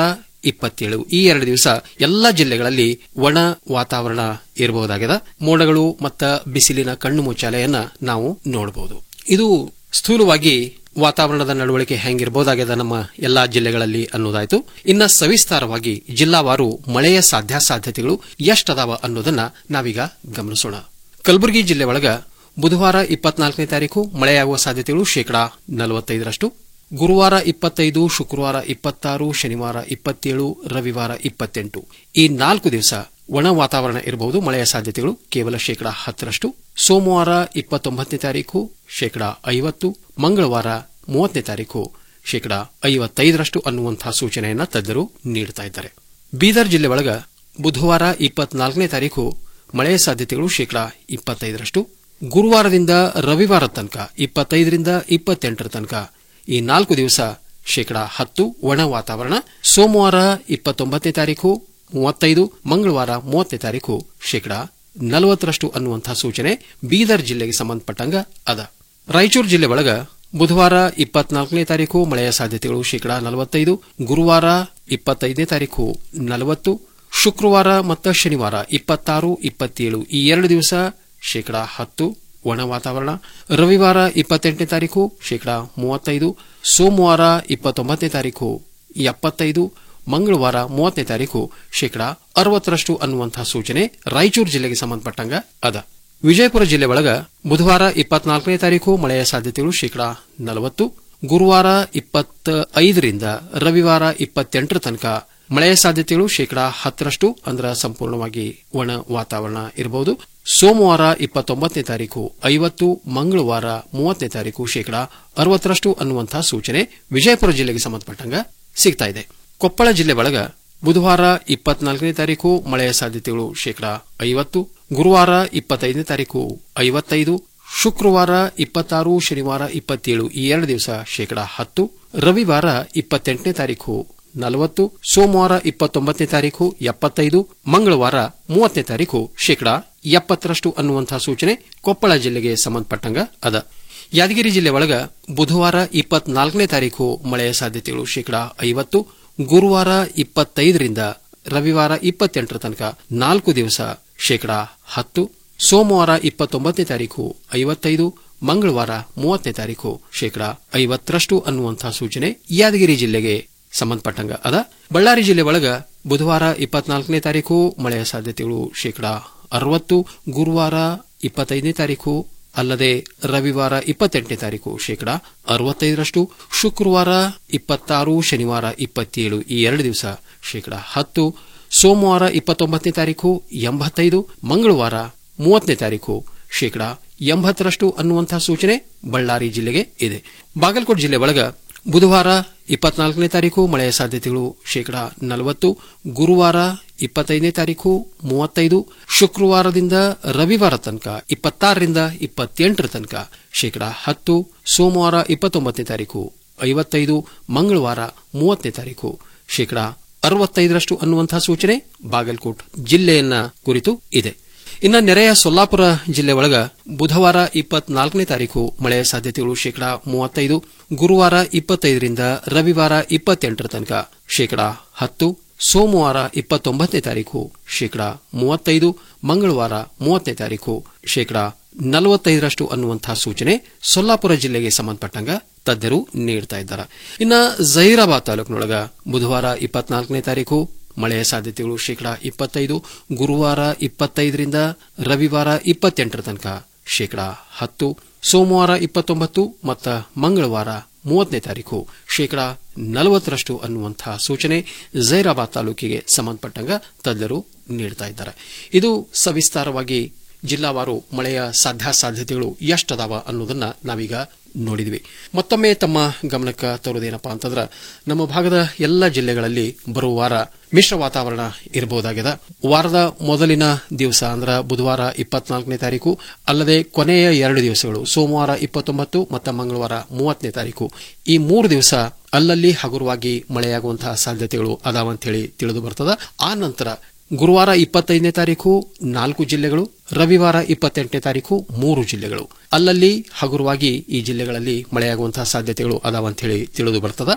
S14: ಇಪ್ಪತ್ತೇಳು ಈ ಎರಡು ದಿವಸ ಎಲ್ಲ ಜಿಲ್ಲೆಗಳಲ್ಲಿ ಒಣ ವಾತಾವರಣ ಇರಬಹುದಾಗಿದೆ ಮೋಡಗಳು ಮತ್ತು ಬಿಸಿಲಿನ ಕಣ್ಣು ಮುಚ್ಚಾಲೆಯನ್ನ ನಾವು ನೋಡಬಹುದು ಇದು ಸ್ಥೂಲವಾಗಿ ವಾತಾವರಣದ ನಡವಳಿಕೆ ಹೆಂಗಿರಬಹುದಾಗಿದೆ ನಮ್ಮ ಎಲ್ಲಾ ಜಿಲ್ಲೆಗಳಲ್ಲಿ ಅನ್ನೋದಾಯ್ತು ಇನ್ನ ಸವಿಸ್ತಾರವಾಗಿ ಜಿಲ್ಲಾವಾರು ಮಳೆಯ ಸಾಧ್ಯಾಸಾಧ್ಯತೆಗಳು ಎಷ್ಟದಾವ ಅನ್ನೋದನ್ನ ನಾವೀಗ ಗಮನಿಸೋಣ ಕಲಬುರಗಿ ಜಿಲ್ಲೆ ಒಳಗ ಬುಧವಾರ ಇಪ್ಪತ್ನಾಲ್ಕನೇ ತಾರೀಕು ಮಳೆಯಾಗುವ ಸಾಧ್ಯತೆಗಳು ಶೇಕಡಾ ನಲವತ್ತೈದರಷ್ಟು ಗುರುವಾರ ಇಪ್ಪತ್ತೈದು ಶುಕ್ರವಾರ ಇಪ್ಪತ್ತಾರು ಶನಿವಾರ ಇಪ್ಪತ್ತೇಳು ರವಿವಾರ ಇಪ್ಪತ್ತೆಂಟು ಈ ನಾಲ್ಕು ದಿವಸ ಒಣ ವಾತಾವರಣ ಇರಬಹುದು ಮಳೆಯ ಸಾಧ್ಯತೆಗಳು ಕೇವಲ ಶೇಕಡಾ ಹತ್ತರಷ್ಟು ಸೋಮವಾರ ಇಪ್ಪತ್ತೊಂಬತ್ತನೇ ತಾರೀಕು ಶೇಕಡಾ ಐವತ್ತು ಮಂಗಳವಾರ ಮೂವತ್ತನೇ ತಾರೀಕು ಶೇಕಡಾ ಐವತ್ತೈದರಷ್ಟು ಅನ್ನುವಂತಹ ಸೂಚನೆಯನ್ನ ತಜ್ಞರು ನೀಡುತ್ತಾ ಇದ್ದಾರೆ ಬೀದರ್ ಜಿಲ್ಲೆ ಒಳಗ ಬುಧವಾರ ಇಪ್ಪತ್ನಾಲ್ಕನೇ ತಾರೀಕು ಮಳೆಯ ಸಾಧ್ಯತೆಗಳು ಶೇಕಡಾ ಇಪ್ಪತ್ತೈದರಷ್ಟು ಗುರುವಾರದಿಂದ ರವಿವಾರ ತನಕ ಇಪ್ಪತ್ತೈದರಿಂದ ಇಪ್ಪತ್ತೆಂಟರ ತನಕ ಈ ನಾಲ್ಕು ದಿವಸ ಶೇಕಡಾ ಹತ್ತು ಒಣ ವಾತಾವರಣ ಸೋಮವಾರ ಇಪ್ಪತ್ತೊಂಬತ್ತನೇ ತಾರೀಕು ಮೂವತ್ತೈದು ಮಂಗಳವಾರ ಮೂವತ್ತನೇ ತಾರೀಕು ಶೇಕಡಾ ನಲವತ್ತರಷ್ಟು ಅನ್ನುವಂತಹ ಸೂಚನೆ ಬೀದರ್ ಜಿಲ್ಲೆಗೆ ಸಂಬಂಧಪಟ್ಟಂಗ ಅದ ರಾಯಚೂರು ಜಿಲ್ಲೆ ಒಳಗ ಬುಧವಾರ ಇಪ್ಪತ್ನಾಲ್ಕನೇ ತಾರೀಕು ಮಳೆಯ ಸಾಧ್ಯತೆಗಳು ಶೇಕಡಾ ನಲವತ್ತೈದು ಗುರುವಾರ ಇಪ್ಪತ್ತೈದನೇ ತಾರೀಕು ನಲವತ್ತು ಶುಕ್ರವಾರ ಮತ್ತು ಶನಿವಾರ ಇಪ್ಪತ್ತಾರು ಇಪ್ಪತ್ತೇಳು ಈ ಎರಡು ದಿವಸ ಶೇಕಡಾ ಹತ್ತು ಒಣ ವಾತಾವರಣ ರವಿವಾರ ಇಪ್ಪತ್ತೆಂಟನೇ ತಾರೀಕು ಶೇಕಡಾ ಮೂವತ್ತೈದು ಸೋಮವಾರ ಇಪ್ಪತ್ತೊಂಬತ್ತನೇ ತಾರೀಕು ಎಪ್ಪತ್ತೈದು ಮಂಗಳವಾರ ಮೂವತ್ತನೇ ತಾರೀಕು ಶೇಕಡಾ ಅರವತ್ತರಷ್ಟು ಅನ್ನುವಂತಹ ಸೂಚನೆ ರಾಯಚೂರು ಜಿಲ್ಲೆಗೆ ಸಂಬಂಧಪಟ್ಟಂಗ ಅದ ವಿಜಯಪುರ ಜಿಲ್ಲೆ ಒಳಗ ಬುಧವಾರ ಇಪ್ಪತ್ನಾಲ್ಕನೇ ತಾರೀಕು ಮಳೆಯ ಸಾಧ್ಯತೆಗಳು ಶೇಕಡಾ ನಲವತ್ತು ಗುರುವಾರ ಇಪ್ಪತ್ತ ಐದರಿಂದ ರವಿವಾರ ಇಪ್ಪತ್ತೆಂಟರ ತನಕ ಮಳೆಯ ಸಾಧ್ಯತೆಗಳು ಶೇಕಡಾ ಹತ್ತರಷ್ಟು ಅಂದ್ರ ಸಂಪೂರ್ಣವಾಗಿ ಒಣ ವಾತಾವರಣ ಇರಬಹುದು ಸೋಮವಾರ ಇಪ್ಪತ್ತೊಂಬತ್ತನೇ ತಾರೀಕು ಐವತ್ತು ಮಂಗಳವಾರ ಮೂವತ್ತನೇ ತಾರೀಕು ಶೇಕಡಾ ಅರವತ್ತರಷ್ಟು ಅನ್ನುವಂತಹ ಸೂಚನೆ ವಿಜಯಪುರ ಜಿಲ್ಲೆಗೆ ಸಂಬಂಧಪಟ್ಟಂಗ ಸಿಗ್ತಾ ಇದೆ ಕೊಪ್ಪಳ ಜಿಲ್ಲೆ ಒಳಗ ಬುಧವಾರ ಇಪ್ಪತ್ನಾಲ್ಕನೇ ತಾರೀಕು ಮಳೆಯ ಸಾಧ್ಯತೆಗಳು ಶೇಕಡಾ ಐವತ್ತು ಗುರುವಾರ ಇಪ್ಪತ್ತೈದನೇ ತಾರೀಕು ಐವತ್ತೈದು ಶುಕ್ರವಾರ ಇಪ್ಪತ್ತಾರು ಶನಿವಾರ ಇಪ್ಪತ್ತೇಳು ಈ ಎರಡು ದಿವಸ ಶೇಕಡಾ ಹತ್ತು ರವಿವಾರ ಇಪ್ಪತ್ತೆಂಟನೇ ತಾರೀಕು ನಲವತ್ತು ಸೋಮವಾರ ಇಪ್ಪತ್ತೊಂಬತ್ತನೇ ತಾರೀಕು ಎಪ್ಪತ್ತೈದು ಮಂಗಳವಾರ ಮೂವತ್ತನೇ ತಾರೀಕು ಶೇಕಡಾ ಎಪ್ಪತ್ತರಷ್ಟು ಅನ್ನುವಂತಹ ಸೂಚನೆ ಕೊಪ್ಪಳ ಜಿಲ್ಲೆಗೆ ಸಂಬಂಧಪಟ್ಟಂಗ ಅದ ಯಾದಗಿರಿ ಜಿಲ್ಲೆ ಒಳಗ ಬುಧವಾರ ಇಪ್ಪತ್ನಾಲ್ಕನೇ ತಾರೀಕು ಮಳೆಯ ಸಾಧ್ಯತೆಗಳು ಶೇಕಡಾ ಐವತ್ತು ಗುರುವಾರ ಇಪ್ಪತ್ತೈದರಿಂದ ರವಿವಾರ ಇಪ್ಪತ್ತೆಂಟರ ತನಕ ನಾಲ್ಕು ದಿವಸ ಶೇಕಡಾ ಹತ್ತು ಸೋಮವಾರ ಇಪ್ಪತ್ತೊಂಬತ್ತನೇ ತಾರೀಕು ಐವತ್ತೈದು ಮಂಗಳವಾರ ಮೂವತ್ತನೇ ತಾರೀಕು ಶೇಕಡಾ ಐವತ್ತರಷ್ಟು ಅನ್ನುವಂತಹ ಸೂಚನೆ ಯಾದಗಿರಿ ಜಿಲ್ಲೆಗೆ ಸಂಬಂಧಪಟ್ಟಂಗ ಅದ ಬಳ್ಳಾರಿ ಜಿಲ್ಲೆ ಒಳಗ ಬುಧವಾರ ಇಪ್ಪತ್ನಾಲ್ಕನೇ ತಾರೀಕು ಮಳೆಯ ಸಾಧ್ಯತೆಗಳು ಶೇಕಡಾ ಅರವತ್ತು ಗುರುವಾರ ಇಪ್ಪತ್ತೈದನೇ ತಾರೀಕು ಅಲ್ಲದೆ ರವಿವಾರ ಇಪ್ಪತ್ತೆಂಟನೇ ತಾರೀಕು ಶೇಕಡಾ ಅರವತ್ತೈದರಷ್ಟು ಶುಕ್ರವಾರ ಇಪ್ಪತ್ತಾರು ಶನಿವಾರ ಇಪ್ಪತ್ತೇಳು ಈ ಎರಡು ದಿವಸ ಶೇಕಡಾ ಹತ್ತು ಸೋಮವಾರ ಇಪ್ಪತ್ತೊಂಬತ್ತನೇ ತಾರೀಕು ಎಂಬತ್ತೈದು ಮಂಗಳವಾರ ಮೂವತ್ತನೇ ತಾರೀಕು ಶೇಕಡಾ ಎಂಬತ್ತರಷ್ಟು ಅನ್ನುವಂತಹ ಸೂಚನೆ ಬಳ್ಳಾರಿ ಜಿಲ್ಲೆಗೆ ಇದೆ ಬಾಗಲಕೋಟೆ ಜಿಲ್ಲೆ ಒಳಗ ಬುಧವಾರ ಇಪ್ಪತ್ನಾಲ್ಕನೇ ತಾರೀಕು ಮಳೆಯ ಸಾಧ್ಯತೆಗಳು ಶೇಕಡಾ ನಲವತ್ತು ಗುರುವಾರ ಇಪ್ಪತ್ತೈದನೇ ತಾರೀಕು ಮೂವತ್ತೈದು ಶುಕ್ರವಾರದಿಂದ ರವಿವಾರ ತನಕ ಇಪ್ಪತ್ತಾರರಿಂದ ಇಪ್ಪತ್ತೆಂಟರ ತನಕ ಶೇಕಡಾ ಹತ್ತು ಸೋಮವಾರ ಇಪ್ಪತ್ತೊಂಬತ್ತನೇ ತಾರೀಕು ಐವತ್ತೈದು ಮಂಗಳವಾರ ಮೂವತ್ತನೇ ತಾರೀಕು ಶೇಕಡಾ ಅರವತ್ತೈದರಷ್ಟು ಅನ್ನುವಂತಹ ಸೂಚನೆ ಬಾಗಲಕೋಟ್ ಜಿಲ್ಲೆಯನ್ನ ಕುರಿತು ಇದೆ ಇನ್ನ ನೆರೆಯ ಸೊಲ್ಲಾಪುರ ಜಿಲ್ಲೆ ಒಳಗ ಬುಧವಾರ ಇಪ್ಪತ್ನಾಲ್ಕನೇ ತಾರೀಕು ಮಳೆಯ ಸಾಧ್ಯತೆಗಳು ಶೇಕಡಾ ಮೂವತ್ತೈದು ಗುರುವಾರ ಇಪ್ಪತ್ತೈದರಿಂದ ರವಿವಾರ ಇಪ್ಪತ್ತೆಂಟರ ತನಕ ಶೇಕಡಾ ಹತ್ತು ಸೋಮವಾರ ಇಪ್ಪತ್ತೊಂಬತ್ತನೇ ತಾರೀಕು ಶೇಕಡಾ ಮೂವತ್ತೈದು ಮಂಗಳವಾರ ಮೂವತ್ತನೇ ತಾರೀಕು ಶೇಕಡಾ ನಲವತ್ತೈದರಷ್ಟು ಅನ್ನುವಂತಹ ಸೂಚನೆ ಸೊಲ್ಲಾಪುರ ಜಿಲ್ಲೆಗೆ ಸಂಬಂಧಪಟ್ಟಂಗ ತಜ್ಞರು ನೀಡುತ್ತಾ ಇದ್ದಾರೆ ಇನ್ನ ಜಹೀರಾಬಾದ್ ತಾಲೂಕಿನೊಳಗ ಬುಧವಾರ ಇಪ್ಪತ್ನಾಲ್ಕನೇ ತಾರೀಕು ಮಳೆಯ ಸಾಧ್ಯತೆಗಳು ಶೇಕಡಾ ಇಪ್ಪತ್ತೈದು ಗುರುವಾರ ಇಪ್ಪತ್ತೈದರಿಂದ ರವಿವಾರ ಇಪ್ಪತ್ತೆಂಟರ ತನಕ ಶೇಕಡಾ ಹತ್ತು ಸೋಮವಾರ ಇಪ್ಪತ್ತೊಂಬತ್ತು ಮತ್ತು ಮಂಗಳವಾರ ಮೂವತ್ತನೇ ತಾರೀಕು ಶೇಕಡಾ ನಲವತ್ತರಷ್ಟು ಅನ್ನುವಂತಹ ಸೂಚನೆ ಜೈರಾಬಾದ್ ತಾಲೂಕಿಗೆ ಸಂಬಂಧಪಟ್ಟಂಗ ತಜ್ಞರು ನೀಡುತ್ತಾ ಇದ್ದಾರೆ ಇದು ಸವಿಸ್ತಾರವಾಗಿ ಜಿಲ್ಲಾವಾರು ಮಳೆಯ ಸಾಧ್ಯಾಸಾಧ್ಯತೆಗಳು ಎಷ್ಟದಾವ ಅನ್ನೋದನ್ನ ನಾವೀಗ ನೋಡಿದ್ವಿ ಮತ್ತೊಮ್ಮೆ ತಮ್ಮ ಗಮನಕ್ಕೆ ತರುವುದೇನಪ್ಪಾ ಅಂತಂದ್ರ ನಮ್ಮ ಭಾಗದ ಎಲ್ಲ ಜಿಲ್ಲೆಗಳಲ್ಲಿ ಬರುವ ವಾರ ಮಿಶ್ರ ವಾತಾವರಣ ಇರಬಹುದಾಗಿದೆ ವಾರದ ಮೊದಲಿನ ದಿವಸ ಅಂದ್ರ ಬುಧವಾರ ಇಪ್ಪತ್ನಾಲ್ಕನೇ ತಾರೀಕು ಅಲ್ಲದೆ ಕೊನೆಯ ಎರಡು ದಿವಸಗಳು ಸೋಮವಾರ ಇಪ್ಪತ್ತೊಂಬತ್ತು ಮತ್ತು ಮಂಗಳವಾರ ಮೂವತ್ತನೇ ತಾರೀಕು ಈ ಮೂರು ದಿವಸ ಅಲ್ಲಲ್ಲಿ ಹಗುರವಾಗಿ ಮಳೆಯಾಗುವಂತಹ ಸಾಧ್ಯತೆಗಳು ಅದಾವಂತೇಳಿ ತಿಳಿದು ಬರ್ತದ ಆ ನಂತರ ಗುರುವಾರ ಇಪ್ಪತ್ತೈದನೇ ತಾರೀಕು ನಾಲ್ಕು ಜಿಲ್ಲೆಗಳು ರವಿವಾರ ಇಪ್ಪತ್ತೆಂಟನೇ ತಾರೀಕು ಮೂರು ಜಿಲ್ಲೆಗಳು ಅಲ್ಲಲ್ಲಿ ಹಗುರವಾಗಿ ಈ ಜಿಲ್ಲೆಗಳಲ್ಲಿ ಮಳೆಯಾಗುವಂತಹ ಸಾಧ್ಯತೆಗಳು ಅದಾವಂತ ಹೇಳಿ ತಿಳಿದು ಬರ್ತದ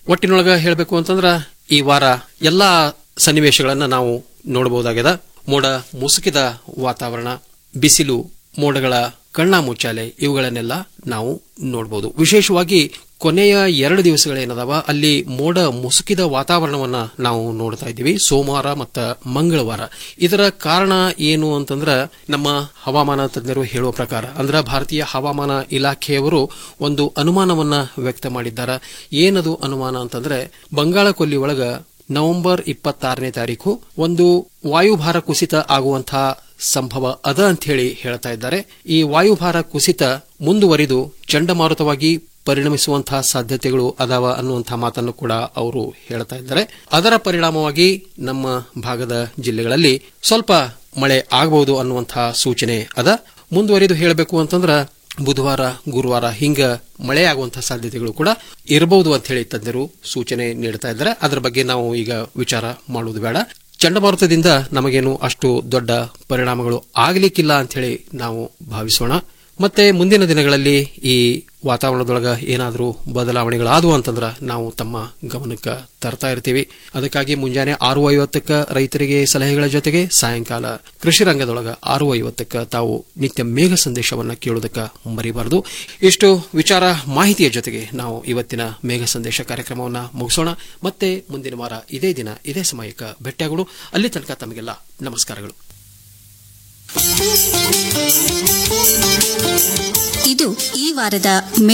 S14: ಒಟ್ಟಿನೊಳಗ ಹೇಳಬೇಕು ಅಂತಂದ್ರ ಈ ವಾರ ಎಲ್ಲಾ ಸನ್ನಿವೇಶಗಳನ್ನ ನಾವು ನೋಡಬಹುದಾಗ್ಯದ ಮೋಡ ಮುಸುಕಿದ ವಾತಾವರಣ ಬಿಸಿಲು ಮೋಡಗಳ ಕಣ್ಣ ಮುಚ್ಚಾಲೆ ಇವುಗಳನ್ನೆಲ್ಲ ನಾವು ನೋಡಬಹುದು ವಿಶೇಷವಾಗಿ ಕೊನೆಯ ಎರಡು ದಿವಸಗಳೇನದಾವ ಅಲ್ಲಿ ಮೋಡ ಮುಸುಕಿದ ವಾತಾವರಣವನ್ನ ನಾವು ನೋಡ್ತಾ ಇದ್ದೀವಿ ಸೋಮವಾರ ಮತ್ತು ಮಂಗಳವಾರ ಇದರ ಕಾರಣ ಏನು ಅಂತಂದ್ರ ನಮ್ಮ ಹವಾಮಾನ ತಜ್ಞರು ಹೇಳುವ ಪ್ರಕಾರ ಅಂದ್ರ ಭಾರತೀಯ ಹವಾಮಾನ ಇಲಾಖೆಯವರು ಒಂದು ಅನುಮಾನವನ್ನ ವ್ಯಕ್ತ ಮಾಡಿದ್ದಾರೆ ಏನದು ಅನುಮಾನ ಅಂತಂದ್ರೆ ಬಂಗಾಳ ಕೊಲ್ಲಿ ಒಳಗ ನವೆಂಬರ್ ಇಪ್ಪತ್ತಾರನೇ ತಾರೀಕು ಒಂದು ವಾಯುಭಾರ ಕುಸಿತ ಆಗುವಂತಹ ಸಂಭವ ಅದ ಅಂತ ಹೇಳಿ ಹೇಳ್ತಾ ಇದ್ದಾರೆ ಈ ವಾಯುಭಾರ ಕುಸಿತ ಮುಂದುವರಿದು ಚಂಡಮಾರುತವಾಗಿ ಪರಿಣಮಿಸುವಂತಹ ಸಾಧ್ಯತೆಗಳು ಅದಾವ ಅನ್ನುವಂತಹ ಮಾತನ್ನು ಕೂಡ ಅವರು ಹೇಳ್ತಾ ಇದ್ದಾರೆ ಅದರ ಪರಿಣಾಮವಾಗಿ ನಮ್ಮ ಭಾಗದ ಜಿಲ್ಲೆಗಳಲ್ಲಿ ಸ್ವಲ್ಪ ಮಳೆ ಆಗಬಹುದು ಅನ್ನುವಂತಹ ಸೂಚನೆ ಅದ ಮುಂದುವರಿದು ಹೇಳಬೇಕು ಅಂತಂದ್ರ ಬುಧವಾರ ಗುರುವಾರ ಹಿಂಗ ಮಳೆ ಆಗುವಂತಹ ಸಾಧ್ಯತೆಗಳು ಕೂಡ ಇರಬಹುದು ಅಂತ ಹೇಳಿ ತಜ್ಞರು ಸೂಚನೆ ನೀಡ್ತಾ ಇದ್ದಾರೆ ಅದರ ಬಗ್ಗೆ ನಾವು ಈಗ ವಿಚಾರ ಮಾಡುವುದು ಬೇಡ ಚಂಡಮಾರುತದಿಂದ ನಮಗೇನು ಅಷ್ಟು ದೊಡ್ಡ ಪರಿಣಾಮಗಳು ಆಗಲಿಕ್ಕಿಲ್ಲ ಅಂತ ಹೇಳಿ ನಾವು ಭಾವಿಸೋಣ ಮತ್ತೆ ಮುಂದಿನ ದಿನಗಳಲ್ಲಿ ಈ ವಾತಾವರಣದೊಳಗ ಏನಾದರೂ ಬದಲಾವಣೆಗಳಾದವು ಅಂತಂದ್ರ ನಾವು ತಮ್ಮ ಗಮನಕ್ಕೆ ತರ್ತಾ ಇರ್ತೀವಿ ಅದಕ್ಕಾಗಿ ಮುಂಜಾನೆ ಆರು ಐವತ್ತಕ್ಕ ರೈತರಿಗೆ ಸಲಹೆಗಳ ಜೊತೆಗೆ ಸಾಯಂಕಾಲ ಕೃಷಿ ರಂಗದೊಳಗ ಆರು ಐವತ್ತಕ್ಕ ತಾವು ನಿತ್ಯ ಮೇಘ ಸಂದೇಶವನ್ನ ಕೇಳೋದಕ್ಕ ಮರಿಬಾರದು ಇಷ್ಟು ವಿಚಾರ ಮಾಹಿತಿಯ ಜೊತೆಗೆ ನಾವು ಇವತ್ತಿನ ಮೇಘ ಸಂದೇಶ ಕಾರ್ಯಕ್ರಮವನ್ನ ಮುಗಿಸೋಣ ಮತ್ತೆ ಮುಂದಿನ ವಾರ ಇದೇ ದಿನ ಇದೇ ಸಮಯಕ್ಕೆ ಭೇಟಿಯಾಗೋಣ ಅಲ್ಲಿ ತನಕ ತಮಗೆಲ್ಲ ನಮಸ್ಕಾರಗಳು
S12: ಇದು ಈ ವಾರದ